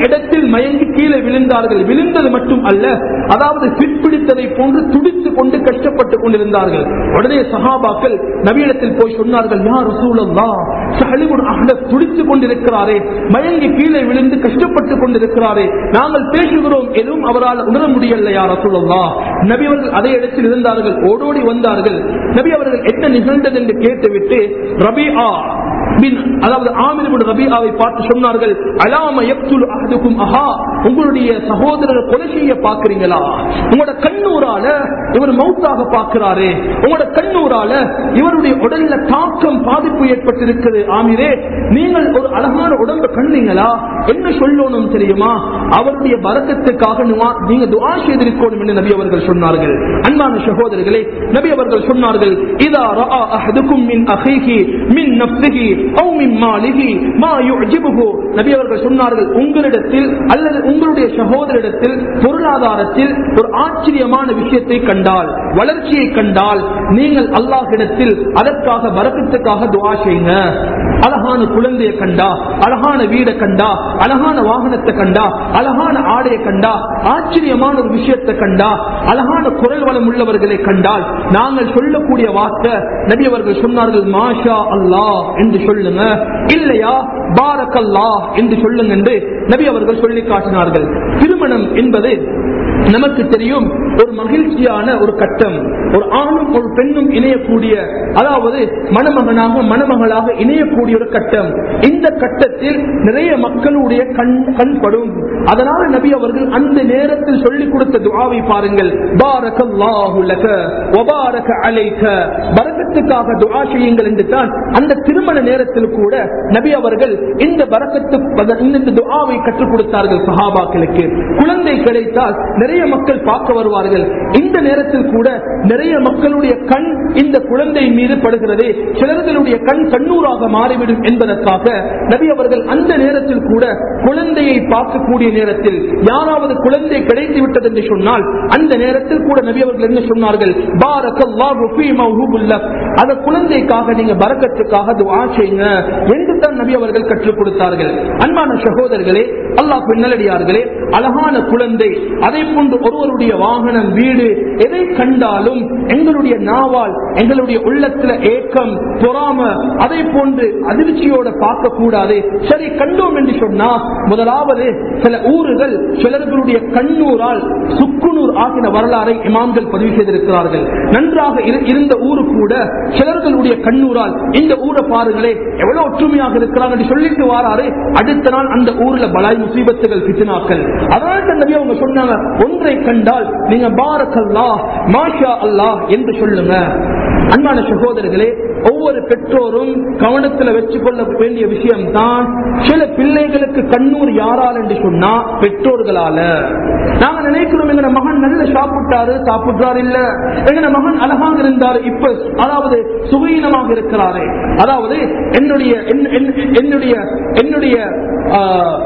இடத்தில் மயங்கி கீழே விழுந்தார்கள் விழுந்தது மட்டும் அல்ல அதாவது பிற்பிடித்ததை போன்று துடித்துக் கொண்டு கஷ்டப்பட்டுக் கொண்டிருந்தார்கள் உடனே சஹாபாக்கள் நபியிடத்தில் போய் சொன்னார்கள் யார் ரசூலல்லா சஹலிபுன் அஹ்லத் துடித்துக் கொண்டிருக்கிறாரே மயங்கி கீழே விழுந்து கஷ்டப்பட்டுக் கொண்டிருக்கிறாரே நாங்கள் பேசுகிறோம் எதுவும் அவரால் உணர முடியல யார் ரசூலல்லா நபி அவர்கள் அதே இடத்தில் இருந்தார்கள் ஓடோடி வந்தார்கள் நபி அவர்கள் என்ன நிகழ்ந்தது என்று கேட்டுவிட்டு ரபிஆ பின் அதாவது ஆமிர் பின் ரபிஆவை பார்த்து சொன்னார்கள் அலாம யக்துல் அஹதுக்கும் அஹா உங்களுடைய சகோதரரை கொலை செய்ய பார்க்கிறீங்களா உங்களோட கண்ணூரால இவர் மௌத்தாக பார்க்கிறாரே உங்களோட கண்ணூரால இவருடைய உடல்ல தாக்கம் பாதிப்பு ஏற்பட்டிருக்கிறது ஆமிரே நீங்கள் ஒரு அழகான உடம்பை கண்டீங்களா என்ன சொல்லணும் தெரியுமா அவருடைய பரக்கத்துக்காக நுவா- நீங்க துஆ செய்திருக்கணும் என்று நபி அவர்கள் சொன்னார்கள் அன்பான சகோதரர்களே நபி அவர்கள் சொன்னார்கள் இதா ரஆ அஹதுக்கும் மின் அஹீஹி மின் நஃப்ஸிஹி அவு மின் மாலிஹி மா யுஜிபுஹு நபி அவர்கள் சொன்னார்கள் உங்களிடத்தில் அல்லது உங்களுடைய சகோதரிடத்தில் பொருளாதாரத்தில் ஒரு ஆச்சரியமான விஷயத்தை கண்டால் வளர்ச்சியை கண்டால் நீங்கள் அல்லாஹ்விடத்தில் அதற்காக வரக்கத்துக்காக துஆ செய்யுங்க அழகான குழந்தையை கண்டா அழகான வீடை கண்டா அழகான வாகனத்தை கண்டா அழகான ஆடையை கண்டா ஆச்சரியமான ஒரு விஷயத்தை கண்டா அழகான குரல் வளம் உள்ளவர்களை கண்டால் நாங்கள் சொல்லக்கூடிய வார்த்தை நபி அவர்கள் சொன்னார்கள் மாஷா அல்லாஹ் என்று சொல்லுங்க இல்லையா பாரக் அல்லாஹ் என்று சொல்லுங்க என்று நபி அவர்கள் சொல்லி காட்டினார்கள் திருமணம் என்பது நமக்கு தெரியும் ஒரு மகிழ்ச்சியான ஒரு கட்டம் ஒரு ஆணும் ஒரு பெண்ணும் இணையக்கூடிய அதாவது மணமகனாக மணமகளாக இணையக்கூடிய ஒரு கட்டம் இந்த கட்டத்தில் நிறைய மக்களுடைய கண் கண்படும் அதனால நபி அவர்கள் அந்த நேரத்தில் சொல்லிக் கொடுத்த துஆவை பாருங்கள் பாரக்கல்லாஹு லக வபாரக அலைக பரக்கத்துக்காக துஆ செய்யுங்கள் என்று தான் அந்த திருமண நேரத்தில் கூட நபி அவர்கள் இந்த பரக்கத்து இந்த துஆவை கற்றுக் கொடுத்தார்கள் சஹாபாக்களுக்கு குழந்தை கிடைத்தால் நிறைய மக்கள் பார்க்க வருவார்கள் இந்த நேரத்தில் கூட நிறைய மக்களுடைய கண் இந்த குழந்தை மீது படுகிறது சிலர்களுடைய கண் கண்ணூராக மாறிவிடும் என்பதற்காக நபி அவர்கள் அந்த நேரத்தில் கூட குழந்தையை பார்க்கக்கூடிய நேரத்தில் யாராவது குழந்தை கிடைத்து விட்டது என்று சொன்னால் அந்த நேரத்தில் கூட நபி அவர்கள் என்ன சொன்னார்கள் பாரக்கல்லாஹு ஃபீ மவ்ஹூபுல்லக். அந்த குழந்தைக்காக நீங்க பரக்கத்துக்காக துஆ செய்யுங்க என்று தான் நபி அவர்கள் கற்றுக் கொடுத்தார்கள் அன்பான சகோதரர்களே அல்லாஹ் நல்லடியார்களே அழகான குழந்தை அதை போன்று ஒருவருடைய வாகனம் வீடு எதை கண்டாலும் எங்களுடைய நாவால் எங்களுடைய உள்ளத்துல ஏக்கம் பொறாம அதை போன்று அதிர்ச்சியோட பார்க்க கூடாது சரி கண்டோம் என்று சொன்னா முதலாவது சில ஊர்கள் சிலர்களுடைய கண்ணூரால் சுக்குநூர் ஆகின வரலாறை இமாம்கள் பதிவு செய்திருக்கிறார்கள் நன்றாக இரு- இருந்த ஊரு கூட சிலர்களுடைய கண்ணூரால் இந்த ஊரை பாருங்களே எவ்வளவு ஒற்றுமையாக இருக்கிறாங்க என்று சொல்லிட்டு வாராரு அடுத்த நாள் அந்த ஊர்ல பலாய் முசீபத்துகள் பிச்சினாக்கள் அதனால தான் நபி அவங்க சொன்னாங்க ஒன்றை கண்டால் நீங்க பாரக்கல்லா மாஷா அல்லாஹ் என்று சொல்லுங்க அன்பான சகோதரர்களே ஒவ்வொரு பெற்றோரும் கவனத்துல வச்சு கொள்ள வேண்டிய விஷயம் தான் சில பிள்ளைகளுக்கு கண்ணூர் யாரால் என்று சொன்னா பெற்றோர்களால நாங்க நினைக்கிறோம் எங்க மகன் நல்ல சாப்பிட்டாரு சாப்பிட்டாரு இல்ல எங்க மகன் அழகாக இருந்தாரு இப்ப அதாவது சுகீனமாக இருக்கிறாரு அதாவது என்னுடைய என்- என்- என்னுடைய என்னுடைய ஆஹ்,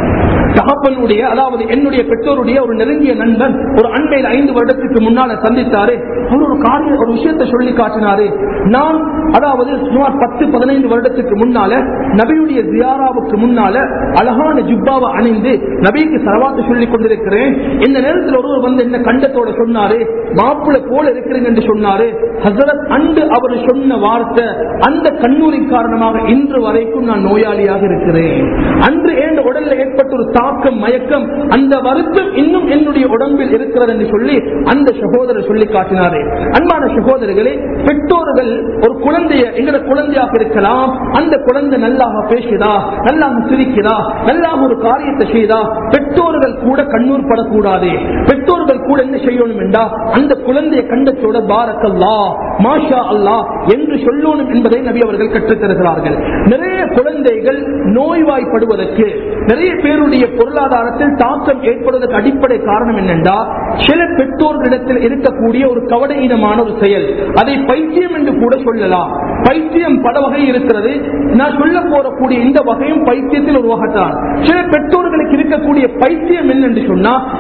தகப்பனுடைய அதாவது என்னுடைய பெற்றோருடைய ஒரு நெருங்கிய நண்பன் ஒரு அண்மையில் ஐந்து வருடத்துக்கு முன்னால சந்தித்தாரு அவர் ஒரு காரிய ஒரு விஷயத்தை சொல்லி காட்டினாரு நான் அதாவது சுமார் பத்து பதினைந்து வருடத்துக்கு முன்னால நபியுடைய ஜியாராவுக்கு முன்னால அழகான ஜுப்பாவை அணிந்து நபிக்கு சரவாத்து சொல்லிக் கொண்டிருக்கிறேன் இந்த நேரத்தில் ஒருவர் வந்து என்ன கண்டத்தோட சொன்னாரு மாப்பிள்ளை போல இருக்கிறீங்க என்று சொன்னாரு ஹசரத் அன்று அவர் சொன்ன வார்த்தை அந்த கண்ணூரின் காரணமாக இன்று வரைக்கும் நான் நோயாளியாக இருக்கிறேன் அன்று என் உடல்ல ஏற்பட்ட ஒரு தாக்கம் மயக்கம் அந்த வருத்தம் இன்னும் என்னுடைய உடம்பில் இருக்கிறது என்று சொல்லி அந்த சகோதரர் சொல்லி காட்டினாரே அன்பான சகோதரர்களே பெற்றோர்கள் ஒரு குழந்தைய எங்கட குழந்தையாக இருக்கலாம் அந்த குழந்தை நல்லாக பேசுதா நல்லாக சிரிக்கிறா நல்லாக ஒரு காரியத்தை செய்தா பெற்றோர்கள் கூட கண்ணூர் படக்கூடாது பெற்றோர்கள் கூட என்ன செய்யணும் என்றா அந்த குழந்தையை கண்டத்தோட பாரக்கல்லா மாஷா அல்லாஹ் என்று சொல்லணும் என்பதை நபி அவர்கள் கற்றுத் தருகிறார்கள் நிறைய குழந்தைகள் நோய்வாய்ப்படுவதற்கு நிறைய பேருடைய பொருளாதாரத்தில் தாக்கம் ஏற்படுவதற்கு அடிப்படை காரணம் என்னென்றா சில பெற்றோர்களிடத்தில் இருக்கக்கூடிய ஒரு கவடையினமான ஒரு செயல் அதை பைத்தியம் என்று கூட சொல்லலாம் பைத்தியம் பல வகை இருக்கிறது நான் சொல்ல போறக்கூடிய இந்த வகையும் பைத்தியத்தில் ஒரு வகைத்தான் சில பெற்றோர்களுக்கு இருக்கக்கூடிய பைத்தியம் என்னென்று சொன்னா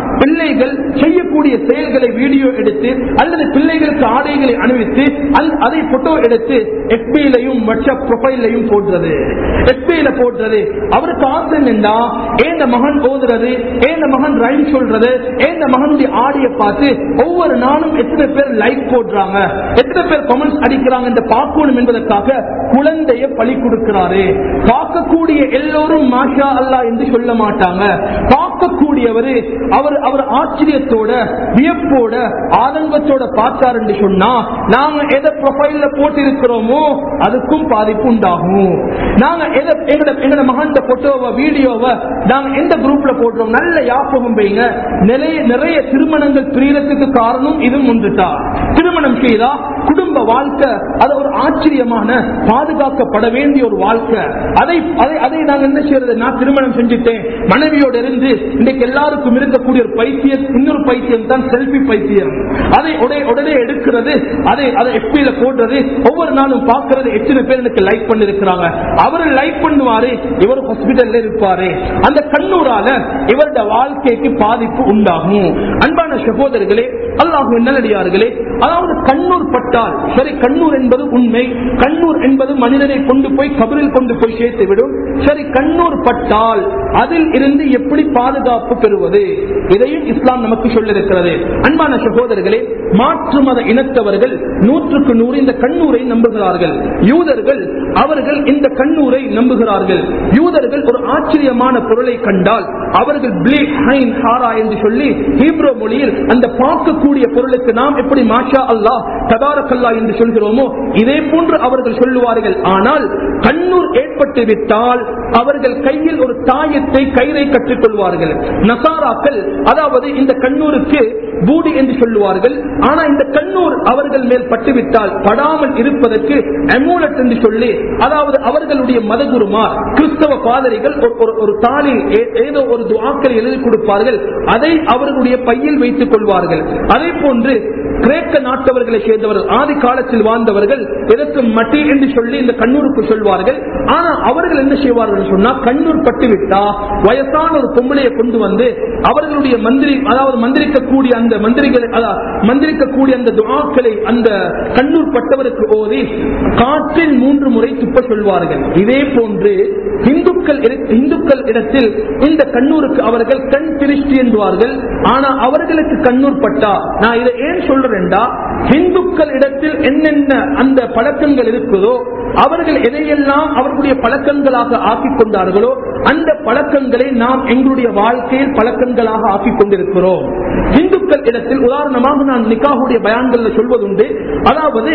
பிள்ளைகள் செய்யக்கூடிய செயல்களை வீடியோ எடுத்து அல்லது பிள்ளைகளுக்கு ஆடைகளை அணிவித்து அல்- அதை போட்டோ எடுத்து எஃபிலையும் வாட்ஸ்அப் ப்ரொஃபைலையும் போடுறது எஃபில போடுறது அவருக்கு ஆசை என்னண்டா ஏந்த மகன் ஓதுறது ஏந்த மகன் ரைம் சொல்றது ஏந்த மகனுடைய ஆடிய பார்த்து ஒவ்வொரு நாளும் எத்தனை பேர் லைக் போடுறாங்க எத்தனை பேர் கமெண்ட்ஸ் அடிக்கிறாங்க என்று பார்க்கணும் என்பதற்காக குழந்தைய பழி கொடுக்கிறாரு பார்க்கக்கூடிய எல்லோரும் மாஷா அல்லா என்று சொல்ல மாட்டாங்க பார்க்கக்கூடியவர் அவர் அவர் ஆச்சரியத்தோட வியப்போட ஆதங்கத்தோட பார்த்தார் என்று சொன்னா நாங்க எதை ப்ரொஃபைல்ல போட்டு இருக்கிறோமோ அதுக்கும் பாதிப்பு உண்டாகும் நாங்க எதை எங்கட எங்கட மகன் போட்டோவை வீடியோவை நாங்க எந்த குரூப்ல போடுறோம் நல்ல யாபகம் வைங்க நிறைய நிறைய திருமணங்கள் பிரியறதுக்கு காரணம் இது முந்துட்டா திருமணம் செய்தா குடும்ப வாழ்க்கை அது ஒரு ஆச்சரியமான பாதுகாக்கப்பட வேண்டிய ஒரு வாழ்க்கை அதை அதை அதை நாங்க என்ன செய்யறது நான் திருமணம் செஞ்சுட்டேன் மனைவியோட இருந்து இன்னைக்கு எல்லாருக்கும் இருக்கக்கூடிய ஒரு பைத்தியம் இன்னொரு பைத்தியம் தான் செல்ஃபி பைத்தியம் அதை உடனே உடனே எடுக்கிறது அதை அதை எப்பில போடுறது ஒவ்வொரு நாளும் பார்க்கறது எத்தனை பேர் எனக்கு லைக் பண்ணிருக்கிறாங்க அவரு லைக் பண்ணுவாரு இவர் ஹாஸ்பிட்டல்ல இருப்பாரு அந்த கண்ணூரால இவருடைய வாழ்க்கைக்கு பாதிப்பு உண்டாகும் அன்பான சகோதரர்களே அல்லாஹ் நல்லடியார்களே அதாவது கண்ணூர் பட்டால் சரி கண்ணூர் என்பது உண்மை கண்ணூர் என்பது மனிதனை கொண்டு போய் கபரில் கொண்டு போய் சேர்த்து விடும் சரி கண்ணூர் பட்டால் அதில் இருந்து எப்படி பாதுகாப்பு பெறுவது இதையும் இஸ்லாம் நமக்கு சொல்லிருக்கிறது அன்பான சகோதரர்களே மாற்று மத இனத்தவர்கள் நூற்றுக்கு நூறு இந்த கண்ணூரை நம்புகிறார்கள் யூதர்கள் அவர்கள் இந்த கண்ணூரை நம்புகிறார்கள் யூதர்கள் ஒரு ஆச்சரியமான பொருளை கண்டால் அவர்கள் பிளே ஹைன் ஹாரா என்று சொல்லி ஹீப்ரோ மொழியில் அந்த பார்க்கக்கூடிய பொருளுக்கு நாம் எப்படி மாஷா அல்லாஹ் தபாரக்கல்லா என்று சொல்கிறோமோ இதே போன்று அவர்கள் சொல்லுவார்கள் ஆனால் கண்ணூர் ஏற்பட்டு விட்டால் அவர்கள் கையில் ஒரு தாயத்தை கயிறை கற்றுக் கொள்வார்கள் நசாராக்கள் அதாவது இந்த கண்ணூருக்கு பூடி என்று சொல்லுவார்கள் ஆனா இந்த கண்ணூர் அவர்கள் மேல் பட்டுவிட்டால் படாமல் இருப்பதற்கு அமூலட் என்று சொல்லி அதாவது அவர்களுடைய மதகுருமார் கிறிஸ்தவ பாதரிகள் ஒரு- ஒரு- ஒரு தாளில் ஏ- ஏதோ ஒரு துவாக்கள் எழுதி கொடுப்பார்கள் அதை அவர்களுடைய பையில் வைத்துக் கொள்வார்கள் அதே போன்று கிரேக்க நாட்டவர்களை சேர்ந்தவர்கள் ஆதி காலத்தில் வாழ்ந்தவர்கள் இதற்கு மட்டி என்று சொல்லி இந்த கண்ணூருக்கு சொல்வார்கள் ஆனா அவர்கள் என்ன செய்வார்கள் சொன்னா கண்ணூர் பட்டுவிட்டா வயசான ஒரு பொம்பளையை கொண்டு வந்து அவர்களுடைய மந்திரி அதாவது மந்திரிக்கக்கூடிய அந்த மந்திரிகளை அதாவது மந்திரிக்கக்கூடிய அந்த துஆக்களை அந்த கண்ணூர் பட்டவருக்கு ஓதி காற்றில் மூன்று முறை துப்ப சொல்வார்கள் இதே போன்று இந்துக்கள் இரு- இந்துக்கள் இடத்தில் இந்த கண்ணூருக்கு அவர்கள் கண் திருஷ்டி என்பார்கள் ஆனா அவர்களுக்கு கண்ணூர் பட்டா நான் இதை ஏன் சொல்றேன்டா இந்துக்கள் இடத்தில் என்னென்ன அந்த பழக்கங்கள் இருக்குதோ அவர்கள் எதையெல்லாம் அவர்களுடைய பழக்கங்களாக ஆக்கிக் கொண்டார்களோ அந்த பழக்கங்களை நாம் எங்களுடைய வாழ்க்கையில் பழக்கங்களாக ஆக்கிக் கொண்டிருக்கிறோம் இந்துக்கள் இடத்தில் உதாரணமாக நான் நிக்காவுடைய பயான்கள்ல சொல்வதுண்டு அதாவது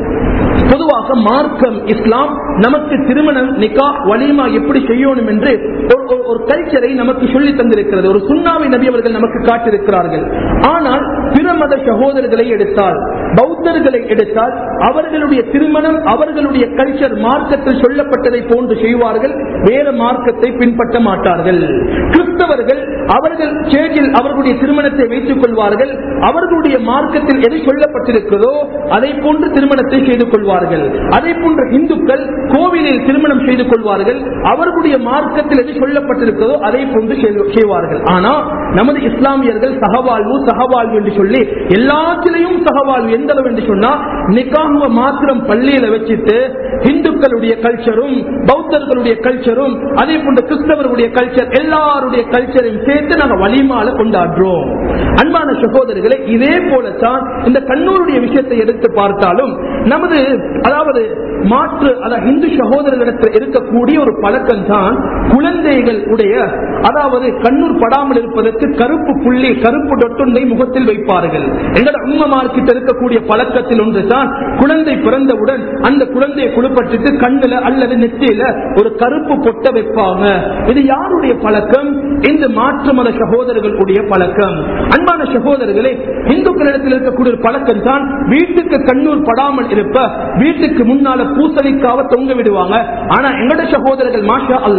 பொதுவாக மார்க்கம் இஸ்லாம் நமக்கு திருமணம் நிக்கா வலிமா எப்படி செய்யணும் என்று ஒரு- ஒரு- ஒரு கல்ச்சரை நமக்கு சொல்லி தந்திருக்கிறது ஒரு சுண்ணாவை நபி அவர்கள் நமக்கு காட்டியிருக்கிறார்கள் ஆனால் பிற மத சகோதரர்களை எடுத்தால் பௌத்தர்களை எடுத்தால் அவர்களுடைய திருமணம் அவர்களுடைய கல்ச்சர் மார்க்கத்தில் சொல்லப்பட்டதை போன்று செய்வார்கள் வேற மார்க்கத்தை பின்பற்ற மாட்டார்கள் கிறிஸ்தவர்கள் அவர்கள் சேர்ச்சில் அவர்களுடைய திருமணத்தை வைத்துக் கொள்வார்கள் அவர்களுடைய மார்க்கத்தில் எது சொல்லப்பட்டிருக்கிறதோ அதை போன்று திருமணத்தை செய்து கொள்வார்கள் அதே போன்ற இந்துக்கள் கோவிலில் திருமணம் செய்து கொள்வார்கள் அவர்களுடைய மார்க்கத்தில் எது சொல்லப்பட்டிருக்கிறதோ அதை போன்று செய்து- செய்வார்கள் ஆனா நமது இஸ்லாமியர்கள் சகவாழ்வு சகவாழ்வு என்று சொல்லி எல்லாத்திலையும் சகவாழ்வு எந்த அளவு என்று சொன்னா நிக்காகுவ மாத்திரம் பள்ளியில வச்சுட்டு இந்துக்களுடைய கல்ச்சரும் பௌத்தர்களுடைய கல்ச்சரும் அதே போன்ற கிறிஸ்தவர்களுடைய கல்ச்சர் எல்லாருடைய கல்ச்சரையும் சேர்த்து நாங்க வலிமால கொண்டாடுறோம் அன்பான சகோதரர்களே இதே போலத்தான் இந்த கண்ணூருடைய விஷயத்தை எடுத்து பார்த்தாலும் நமது அதாவது மாற்று அதாவது இந்து சகோதரர்களிடத்தில் இருக்கக்கூடிய ஒரு பழக்கம் தான் குழந்தைகள் உடைய அதாவது கண்ணூர் படாமல் இருப்பதற்கு கருப்பு புள்ளி கருப்பு டொட்டொன்றை முகத்தில் வைப்பார்கள் எங்களோட உம்மமார்கிட்ட இருக்கக்கூடிய பழக்கத்தில் ஒன்று தான் குழந்தை பிறந்தவுடன் அந்த குழந்தையை குளிப்பட்டுட்டு கண்ணுல அல்லது நெத்தியில ஒரு கருப்பு பொட்டை வைப்பாங்க இது யாருடைய பழக்கம் இந்த மாற்று மத சகோதரர்களுடைய பழக்கம் அன்பான சகோதரர்களே இந்துக்களிடத்தில் இருக்கக்கூடிய ஒரு பழக்கம் தான் வீட்டுக்கு கண்ணூர் படாமல் இருப்ப வீட்டுக்கு முன்னால பூசணிக்காவ தொங்க விடுவாங்க ஆனா எங்கட சகோதரர்கள் மாஷா அல்லாஹ்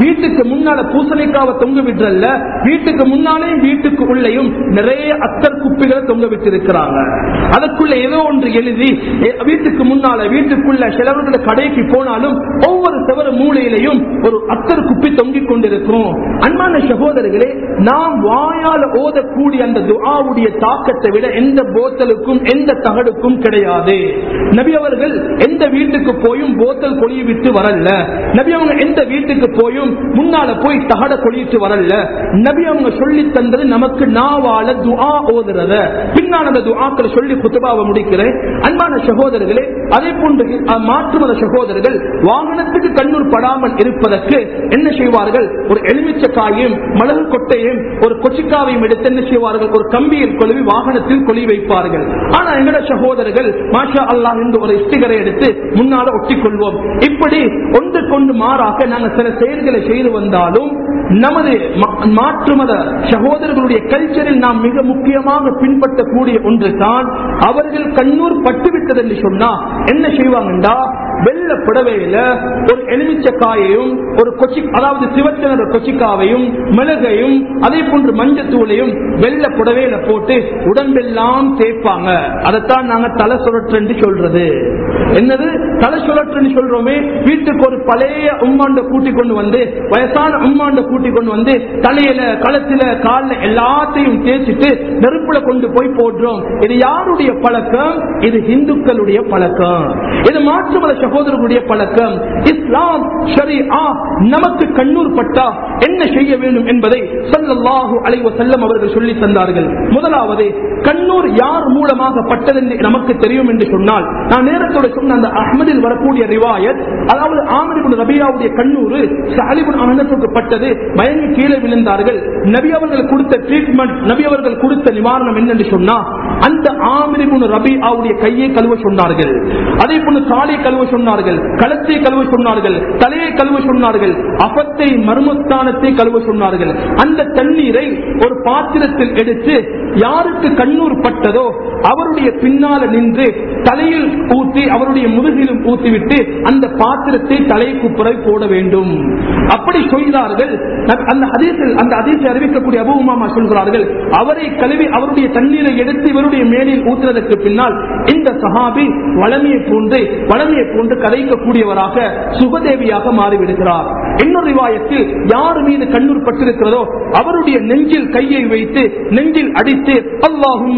வீட்டுக்கு முன்னால பூசணிக்காவை தொங்க விடுறல்ல வீட்டுக்கு முன்னாலேயும் வீட்டுக்கு உள்ளேயும் நிறைய அத்தர் குப்பிகளை தொங்க விட்டிருக்கிறாங்க அதற்குள்ள ஏதோ ஒன்று எழுதி எ- வீட்டுக்கு முன்னால வீட்டுக்குள்ள சிலவர்கள கடைக்கு போனாலும் ஒவ்வொரு செவரு மூலையிலையும் ஒரு அத்தர் குப்பி தொங்கிக் கொண்டிருக்கும் அன்பான சகோதரர்களே நாம் வாயால ஓதக்கூடிய அந்த துஆவுடைய தாக்கத்தை விட எந்த போத்தலுக்கும் எந்த தகடுக்கும் கிடையாது நபி அவர்கள் எந்த வீட்டுக்கு போயும் போத்தல் கொழிய விட்டு வரல நபி அவங்க எந்த வீட்டுக்கு போயும் முன்னால போய் தகட கொழிட்டு வரல நபி அவங்க சொல்லி தந்தது நமக்கு நாவால துஆ ஓதுறத பின்னால் அந்த துஆக்களை சொல்லி குத்துபாவை முடிக்கிறேன் அன்பான சகோதரர்களே அதே போன்று அஹ், மாற்று மத சகோதரர்கள் வாகனத்துக்கு கண்ணூர் படாமல் இருப்பதற்கு என்ன செய்வார்கள் ஒரு எலுமிச்ச காயும் மிளகு கொட்டையும் ஒரு கொச்சிக்காவையும் எடுத்து என்ன செய்வார்கள் ஒரு கம்பியில் கொழுவி வாகனத்தில் கொலி வைப்பார்கள் ஆனா எங்கட சகோதரர்கள் மாஷா அல்லாஹ் என்று ஒரு இஸ்டிகரை எடுத்து முன்னால ஒட்டிக் கொள்வோம் இப்படி ஒன்று கொண்டு மாறாக நாங்கள் சில செயல்களை செய்து வந்தாலும் நமது மா- மாற்று மத சகோதரர்களுடைய கல்ச்சரில் நாம் மிக முக்கியமாக பின்பற்றக்கூடிய ஒன்று தான் அவர்கள் கண்ணூர் பட்டுவிட்டது என்று சொன்னா என்ன செய்வாங்கண்டா வெள்ள புடவையில ஒரு எலுமிச்ச காயையும் ஒரு கொச்சி அதாவது சிவச்சனர கொச்சிக்காவையும் மிளகையும் அதே போன்று மஞ்சத்தூளையும் வெள்ள புடவையில போட்டு உடம்பெல்லாம் தேய்ப்பாங்க அதைத்தான் நாங்க தலை சுழற்று சொல்றது என்னது தலை சுழற்று சொல்றோமே வீட்டுக்கு ஒரு பழைய உம்மாண்ட கூட்டி கொண்டு வந்து வயசான உம்மாண்ட கூட்டி கொண்டு வந்து தலையில களத்துல கால்ல எல்லாத்தையும் தேய்ச்சிட்டு நெருப்புல கொண்டு போய் போடுறோம் இது யாருடைய பழக்கம் இது இந்துக்களுடைய பழக்கம் இது மாற்றுமல சகோதரர்களுடைய பழக்கம் இஸ்லாம் சரி ஆ நமக்கு கண்ணூர் பட்டா என்ன செய்ய வேண்டும் என்பதை ஸல்லல்லாஹு அலைஹி வஸல்லம் அவர்கள் சொல்லி தந்தார்கள் முதலாவது கண்ணூர் யார் மூலமாக பட்டது என்று நமக்கு தெரியும் என்று சொன்னால் நான் நேரத்தோட சொன்ன அந்த அஹ்மதில் வரக்கூடிய ரிவாயத் அதாவது ஆமரிபுன் ரபியாவுடைய கண்ணூர் சாலிபுன் அனசுக்கு பட்டது மயங்கி கீழே விழுந்தார்கள் நபி அவர்கள் கொடுத்த ட்ரீட்மெண்ட் நபி அவர்கள் கொடுத்த நிவாரணம் என்னென்று சொன்னா அந்த ஆமிரிபுன் ரபியாவுடைய கையை கழுவ சொன்னார்கள் அதே போன்று காலை கழுவ சொன்னார்கள் களத்தை கழுவ சொன்னார்கள் தலையை கழுவ சொன்னார்கள் அபத்தை மர்மஸ்தானத்தை கழுவ சொன்னார்கள் அந்த தண்ணீரை ஒரு பாத்திரத்தில் எடுத்து யாருக்கு கண்ணூர் பட்டதோ அவருடைய பின்னால நின்று தலையில் ஊற்றி அவருடைய முதுகிலும் ஊற்றிவிட்டு அந்த பாத்திரத்தை தலைக்கு புறை போட வேண்டும் அப்படி செய்தார்கள் அந்த அதிசல் அந்த அதிசை அறிவிக்கக்கூடிய அபுமாமா சொல்கிறார்கள் அவரை கழுவி அவருடைய தண்ணீரை எடுத்து இவருடைய மேலில் ஊற்றுவதற்கு பின்னால் இந்த சஹாபி வளமையை போன்று வளமையை போன்று கதைக்கக்கூடியவராக சுகதேவியாக மாறிவிடுகிறார் இன்னொரு ரிவாயத்தில் யார் மீது கண்ணூர் பட்டிருக்கிறதோ அவருடைய நெஞ்சில் கையை வைத்து நெஞ்சில் அடித்து அல்லாஹும்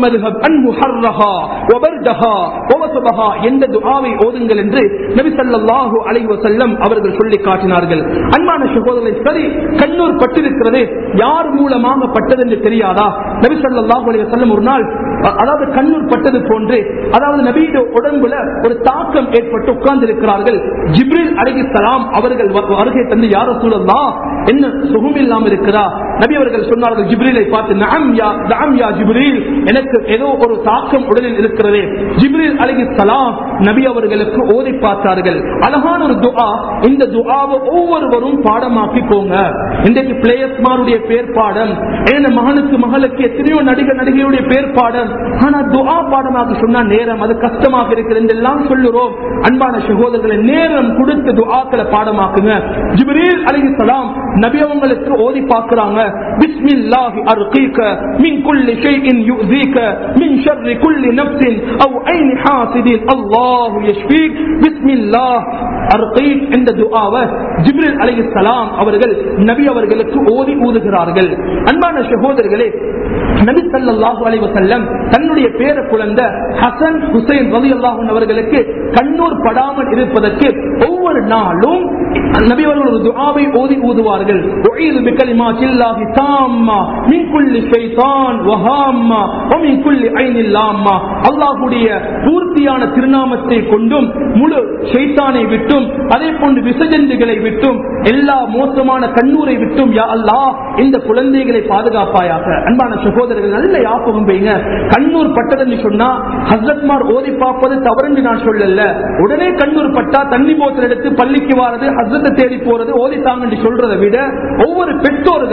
என்ற துஆவை ஓதுங்கள் என்று நபி ஸல்லல்லாஹு அலைஹி வஸல்லம் அவர்கள் சொல்லி காட்டினார்கள் அன்பான சகோதரரை சரி கண்ணூர் பட்டிருக்கிறது யார் மூலமாக பட்டது என்று தெரியாதா நபி ஸல்லல்லாஹு அலைஹி வஸல்லம் ஒரு நாள் அ- அதாவது கண்ணூர் பட்டது போன்று அதாவது நபியுடைய உடம்புல ஒரு தாக்கம் ஏற்பட்டு உட்கார்ந்து இருக்கிறார்கள் ஜிப்ரில் அலைஹிஸ்ஸலாம் அவர்கள் வ- வருகை தந்து யார சூழல்லா என்ன சுகம் இல்லாம இருக்கிறா நபி அவர்கள் சொன்னார்கள் ஜிப்ரீலை பார்த்து நஅம் யா நஅம் யா ஜிப்ரீல் எனக்கு ஏதோ ஒரு தாக்கம் உடலில் இருக்கிறது ஜிப்ரீல் அலைஹிஸ்ஸலாம் நபி அவர்களுக்கு ஓதி பார்த்தார்கள் அழகான ஒரு துஆ இந்த துஆவை ஒவ்வொருவரும் பாடமாக்கிக்கோங்க இன்றைக்கு பிளேயர்ஸ்மாருடைய பேர் பாடம் ஏன மகனுக்கு மகளுக்கு எத்தனையோ நடிகர் நடிகையுடைய பேர் பாடம் ஆனா துஆ பாடமாக சொன்னா நேரம் அது கஷ்டமாக இருக்கிறது எல்லாம் சொல்லுறோம் அன்பான சகோதரர்களை நேரம் கொடுத்து துஆக்களை பாடமாக்குங்க ஜிப்ரீல் அலைஹிஸ்ஸலாம் நபி அவங்களுக்கு ஓதி பார்க்கறாங்க பிஸ்மில்லாஹி அர்கீக மின் குல்லி ஷைஇன் யுஸீக மின் ஷர்ரி குல்லி நஃப்ஸின் அவ் ஐனி ஹாசிதின் அல்லாஹு யஷ்ஃபீக் பிஸ்மில்லாஹ் அர்கீக் என்ற துஆவை ஜிப்ரீல் அலைஹிஸ்ஸலாம் அவர்கள் நபி அவர்களுக்கு ஓதி ஊதுகிறார்கள் அன்பான சகோதரர்களே நபி ஸல்லல்லாஹு அலைஹி வஸல்லம் தன்னுடைய பேர குழந்தை ஹசன் ஹுசைன் ரலியல்லாஹு அன்ஹு அவர்களுக்கு கண்ணூர் படாமல் இருப்பதற்கு ஒவ்வொரு நாளும் நபி அவர்கள் ஒரு துஆவை ஓதி ஊதுவார்கள் உஈது பிகலிமாத்தில்லாஹி தாம்மா மின் குல்லி ஷைத்தான் வஹாம்மா வ மின் குல்லி ஐனில் லாம்மா அல்லாஹ்வுடைய பூர்த்தியான திருநாமத்தை கொண்டும் முழு ஷைத்தானை விட்டும் அதே போன்று விசஜந்துகளை விட்டும் எல்லா மோசமான கண்ணூரை விட்டும் யா அல்லாஹ் இந்த குழந்தைகளை பாதுகாப்பாயாக அன்பான சகோதரர்கள் நல்ல யாபகம் வைங்க கண்ணூர் பட்டதுன்னு சொன்னா ஹசரத்மார் ஓதி பார்ப்பது தவறுன்னு நான் சொல்லல உடனே கண்ணூர் பட்டா தண்ணி போத்தல் எடுத்து பள்ளிக்கு வாரது ஹசரத்தை தேடி போறது ஓதித்தாங்க சொல்றதை விட ஒவ்வொரு பெற்றோர்களும்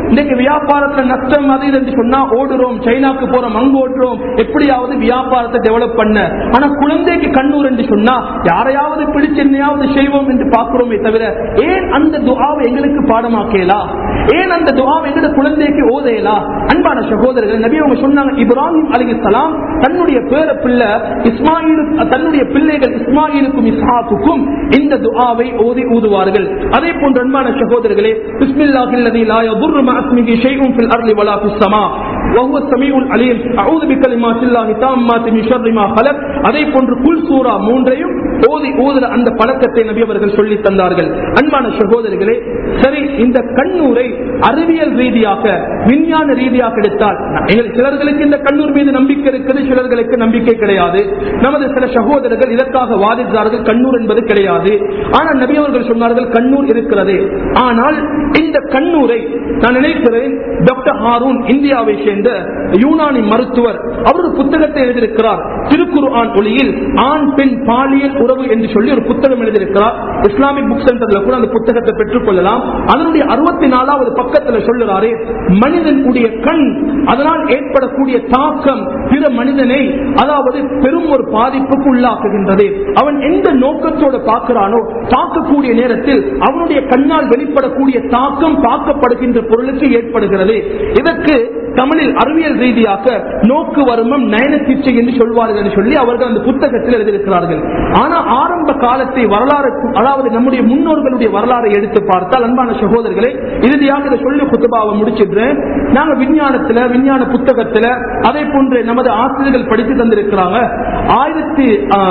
இன்னைக்கு வியாபாரத்துல நஷ்டம் அது இது என்று சொன்னா ஓடுறோம் சைனாக்கு போறோம் அங்க ஓடுறோம் எப்படியாவது வியாபாரத்தை டெவலப் பண்ண ஆனா குழந்தைக்கு கண்ணூர் என்று சொன்னா யாரையாவது பிடிச்சு என்னையாவது செய்வோம் என்று பார்க்கிறோமே தவிர ஏன் அந்த துஆவை எங்களுக்கு பாடமாக்கலா ஏன் அந்த துஆவை எங்க குழந்தைக்கு ஓதையலா அன்பான சகோதரர்கள் நபி அவங்க சொன்னாங்க இப்ராஹிம் அலிஹிஸ்ஸலாம் தன்னுடைய பேர பிள்ளை இஸ்மாயில் தன்னுடைய பிள்ளைகள் இஸ்மாயிலுக்கும் இஸ்ஹாக்குக்கும் இந்த துஆவை ஓதி ஊதுவார்கள் அதே போன்ற அன்பான சகோதரர்களே பிஸ்மில்லாஹில் லதி லா யதுர்ரு மஅ இஸ்மிஹி ஷைஉன் ஃபில் அர்லி வலா ஃபிஸ் ஸமா வஹுவ ஸமீஉல் அலீம் அஊது பிகலிமாத்தில்லாஹி தாம்மாத்தி மின் ஷர்ரி மா ஹலக் அதே போன்று குல் சூரா மூன்றையும் ஓதி ஓதுற அந்த பழக்கத்தை நபி அவர்கள் சொல்லி தந்தார்கள் அன்பான சகோதரர்களே சரி இந்த கண்ணூரை அறிவியல் ரீதியாக விஞ்ஞான ரீதியாக எடுத்தால் எங்கள் சிலர்களுக்கு இந்த கண்ணூர் மீது நம்பிக்கை இருக்குது சிலர்களுக்கு நம்பிக்கை கிடையாது நமது சில சகோதரர்கள் இதற்காக வாதித்தார்கள் கண்ணூர் என்பது கிடையாது ஆனால் நபி அவர்கள் சொன்னார்கள் கண்ணூர் இருக்கிறது ஆனால் இந்த கண்ணூரை நான் நினைக்கிறேன் டாக்டர் ஹாரூன் இந்தியாவை சேர்ந்த யூனானி மருத்துவர் அவர் ஒரு புத்தகத்தை எழுதியிருக்கிறார் திருக்குரு ஆண் ஒளியில் ஆண் பெண் பாலியல் உறவு என்று சொல்லி ஒரு புத்தகம் எழுதியிருக்கிறார் இஸ்லாமிக் புக் சென்டர்ல கூட அந்த புத்தகத்தை பெற்றுக் கொள்ளலாம் அதனுடைய அறுபத்தி நாலாவது பக்கத்துல சொல்லுறாரு மனிதனுடைய கண் அதனால் ஏற்படக்கூடிய தாக்கம் பிற மனிதனை அதாவது பெரும் ஒரு பாதிப்புக்கு உள்ளாக்குகின்றது அவன் எந்த நோக்கத்தோடு பார்க்கிறானோ தாக்கக்கூடிய நேரத்தில் அவனுடைய கண்ணால் வெளிப்படக்கூடிய தாக்கம் பார்க்கப்படுகின்ற பொருளுக்கு ஏற்படுகிறது இதற்கு தமிழில் அறிவியல் ரீதியாக நோக்கு வருமம் நயன சிகிச்சை என்று சொல்வார்கள் என்று சொல்லி அவர்கள் அந்த புத்தகத்தில் எழுதியிருக்கிறார்கள் ஆனா ஆரம்ப காலத்தை வரலாறு அதாவது நம்முடைய முன்னோர்களுடைய வரலாறை எடுத்து பார்த்தால் அன்பான சகோதரர்களை இறுதியாக இதை சொல்லி குத்துபாவை முடிச்சிடுறேன் நாங்க விஞ்ஞானத்துல விஞ்ஞான புத்தகத்துல அதே போன்று நமது ஆசிரியர்கள் படித்து தந்திருக்கிறாங்க ஆயிரத்தி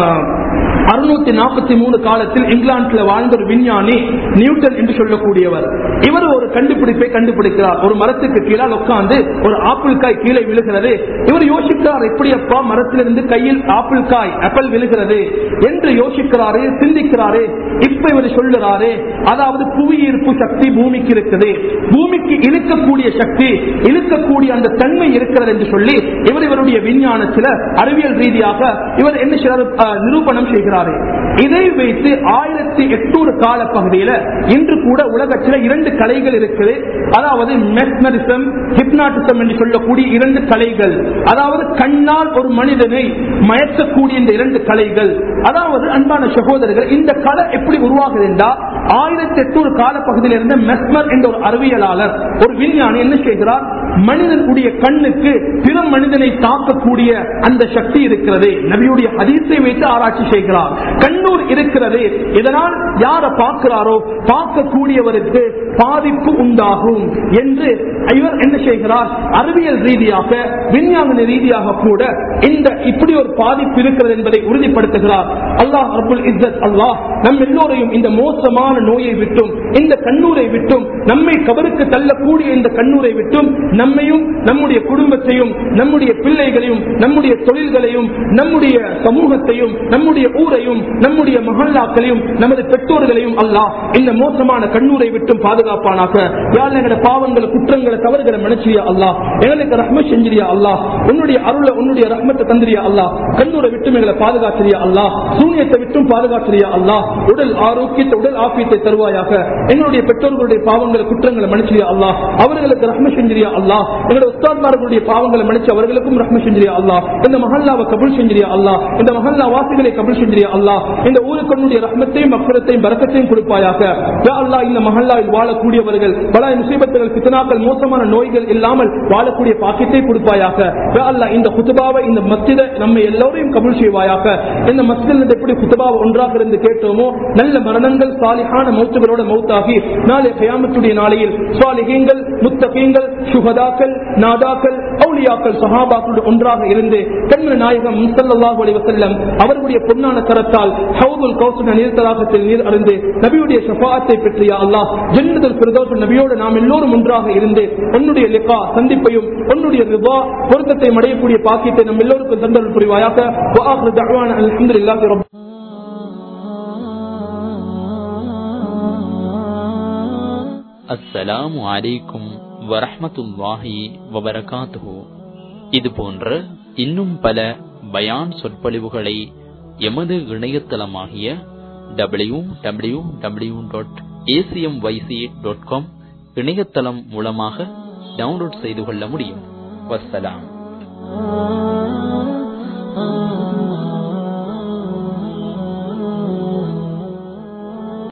அறுநூத்தி நாற்பத்தி மூணு காலத்தில் இங்கிலாந்துல வாழ்ந்த ஒரு விஞ்ஞானி நியூட்டன் என்று சொல்லக்கூடியவர் இவர் ஒரு கண்டுபிடிப்பை கண்டுபிடிக்கிறார் ஒரு மரத்துக்கு கீழே உட்கார்ந்து ஒரு ஆப்பிள் காய் கீழே விழுகிறது இவர் யோசிக்கிறார் எப்படியப்பா மரத்திலிருந்து கையில் ஆப்பிள் காய் ஆப்பிள் விழுகிறது என்று யோசிக்கிறாரு சிந்திக்கிறாரு இப்ப இவர் சொல்லுறாரு அதாவது புவி ஈர்ப்பு சக்தி பூமிக்கு இருக்குது பூமிக்கு இழுக்கக்கூடிய சக்தி இழுக்கக்கூடிய அந்த தன்மை இருக்கிறது என்று சொல்லி இவர் இவருடைய விஞ்ஞானத்தில் அறிவியல் ரீதியாக இவர் என்ன செய்றாரு? அஹ், நிரூபணம் செய்கிறாரு இதை வைத்து ஆயிரத்தி எட்நூறு கால பகுதியில இன்று கூட உலகத்தில் இரண்டு கலைகள் இருக்குது அதாவது மெஸ்மரிசம் ஹிப்னாட்டிசம் என்று சொல்லக்கூடிய இரண்டு கலைகள் அதாவது கண்ணால் ஒரு மனிதனை மயக்கக்கூடிய இந்த இரண்டு கலைகள் அதாவது அன்பான சகோதரர்கள் இந்த கலை எப்படி உருவாகுது என்றால் ஆயிரத்தி எட்நூறு கால பகுதியில் இருந்த மெஸ்மர் என்ற ஒரு அறிவியலாளர் ஒரு விஞ்ஞானி என்ன செய்கிறார் மனிதனுடைய கண்ணுக்கு பிற மனிதனை தாக்கக்கூடிய அந்த சக்தி இருக்கிறது நபியுடைய ஹதீஸை வைத்து ஆராய்ச்சி செய்கிறார் கண்ணூர் இருக்கிறது இதனால் யாரை பார்க்கிறாரோ பார்க்கக்கூடியவருக்கு பாதிப்பு உண்டாகும் என்று இவர் என்ன செய்கிறார் அறிவியல் ரீதியாக விஞ்ஞான ரீதியாக கூட இந்த இப்படி ஒரு பாதிப்பு இருக்கிறது என்பதை உறுதிப்படுத்துகிறார் அல்லாஹ் அபுல் இஸ்ஸத் அல்லாஹ் நம் எல்லோரையும் இந்த மோசமான நோயை விட்டும் இந்த கண்ணூரை விட்டும் நம்மை கபருக்கு தள்ளக்கூடிய இந்த கண்ணூரை விட்டும் நம்மையும் நம்முடைய குடும்பத்தையும் நம்முடைய பிள்ளைகளையும் நம்முடைய தொழில்களையும் நம்முடைய சமூகத்தையும் நம்முடைய ஊரையும் நம்முடைய மகல்லாக்களையும் நமது பெற்றோர்களையும் அல்லாஹ் இந்த மோசமான கண்ணூரை விட்டும் பாதுகாப்பானாக யாழ் எங்களோட பாவங்களை குற்றங்களை தவறுகளை மன்னிச்சியா அல்லாஹ் எங்களுக்கு ரஹ்ம செஞ்சிரியா அல்லாஹ் உன்னுடைய அருளை உன்னுடைய ரஹ்மத்தை தந்திரியா அல்லாஹ் கண்ணூரை விட்டும் எங்களை பாதுகாச்சிரியா அல்லாஹ் சூனியத்தை விட்டும் பாதுகாச்சிரியா அல்லாஹ் உடல் ஆரோக்கியத்தை உடல் ஆபியத்தை தருவாயாக எங்களுடைய பெற்றோர்களுடைய பாவங்களை குற்றங்களை மன்னிச்சிரியா அல்லாஹ் அவர்களுக்கு ரஹ்ம செஞ்சிரியா அல்லாஹ் எங்களுடைய உஸ்தாத்மார்களுடைய பாவங்களை மன்னிச்சு அவர்களுக்கும் ரஹ்ம செஞ்சிரியா அல்லாஹ் இந்த மஹல்லாவை கபுல் செஞ்சிரியா அல்லாஹ் இந்த மஹல்லா வாசிகளை கபுல் செஞ்சிரியா அல்லாஹ் இந்த ஊருக்கனுடைய ரஹ்மத்தையும் மக்களத்தையும் பரக்கத்தையும் கொடுப்பாயாக யா அல்லாஹ் இந்த மஹல்லாவில் வாழக்கூடியவர்கள் பல முசீபத்துகள் பித்தனாக்கள் மோசமான நோய்கள் இல்லாமல் வாழக்கூடிய பாக்கியத்தை கொடுப்பாயாக யா அல்லாஹ் இந்த குத்துபாவை இந்த மஸ்ஜிதை நம்ம எல்லோரையும் கபுல் செய்வாயாக இந்த மஸ்ஜித் எப்படி குத்துபாவை ஒன்றாக இருந்து கேட்டோமோ நல்ல மரணங்கள் சாலிஹான மௌத்துகளோட மௌத்தாகி நாளை கயாமத்துடைய நாளையில் சாலிகங்கள் முத்தகீங்கள் சுகதாக்கள் நாதாக்கள் அவுலியாக்கள் சஹாபாக்களோடு ஒன்றாக இருந்து கண்ம நாயகம் முசல்லாஹு அலைஹி வஸல்லம் அவர்களுடைய பொன்னான கரத்தால் ஹவுதுல் கௌசன நீர் தலாகத்தில் நீர் அருந்து நபியுடைய ஷஃபாஅத்தை பெற்றிய அல்லாஹ் ஜன்னத்துல் ஃபிர்தௌஸ் நபியோடு நாம் எல்லோரும் ஒன்றாக இருந்து உன்னுடைய லிகா சந்திப்பையும் உன்னுடைய ரிவா பொருத்தத்தை அடையக்கூடிய பாக்கியத்தை நம் எல்லோருக்கும் தந்தல் புரிவாயாக வ ஆഖിറു தஅவானா அல்ஹம்துலில்லாஹி ரப்பி அஸ்ஸலாமு அலைக்கும் வரஹ்மத்துல்லாஹி வபரகாத்துஹு இது போன்ற இன்னும் பல பயான் சொற்பொழிவுகளை எமது இணையதளமாகிய W W W dot ACM YC dot com இணையதளம் மூலமாக டவுன்லோட் செய்து கொள்ள முடியும் வஸ்ஸலாம்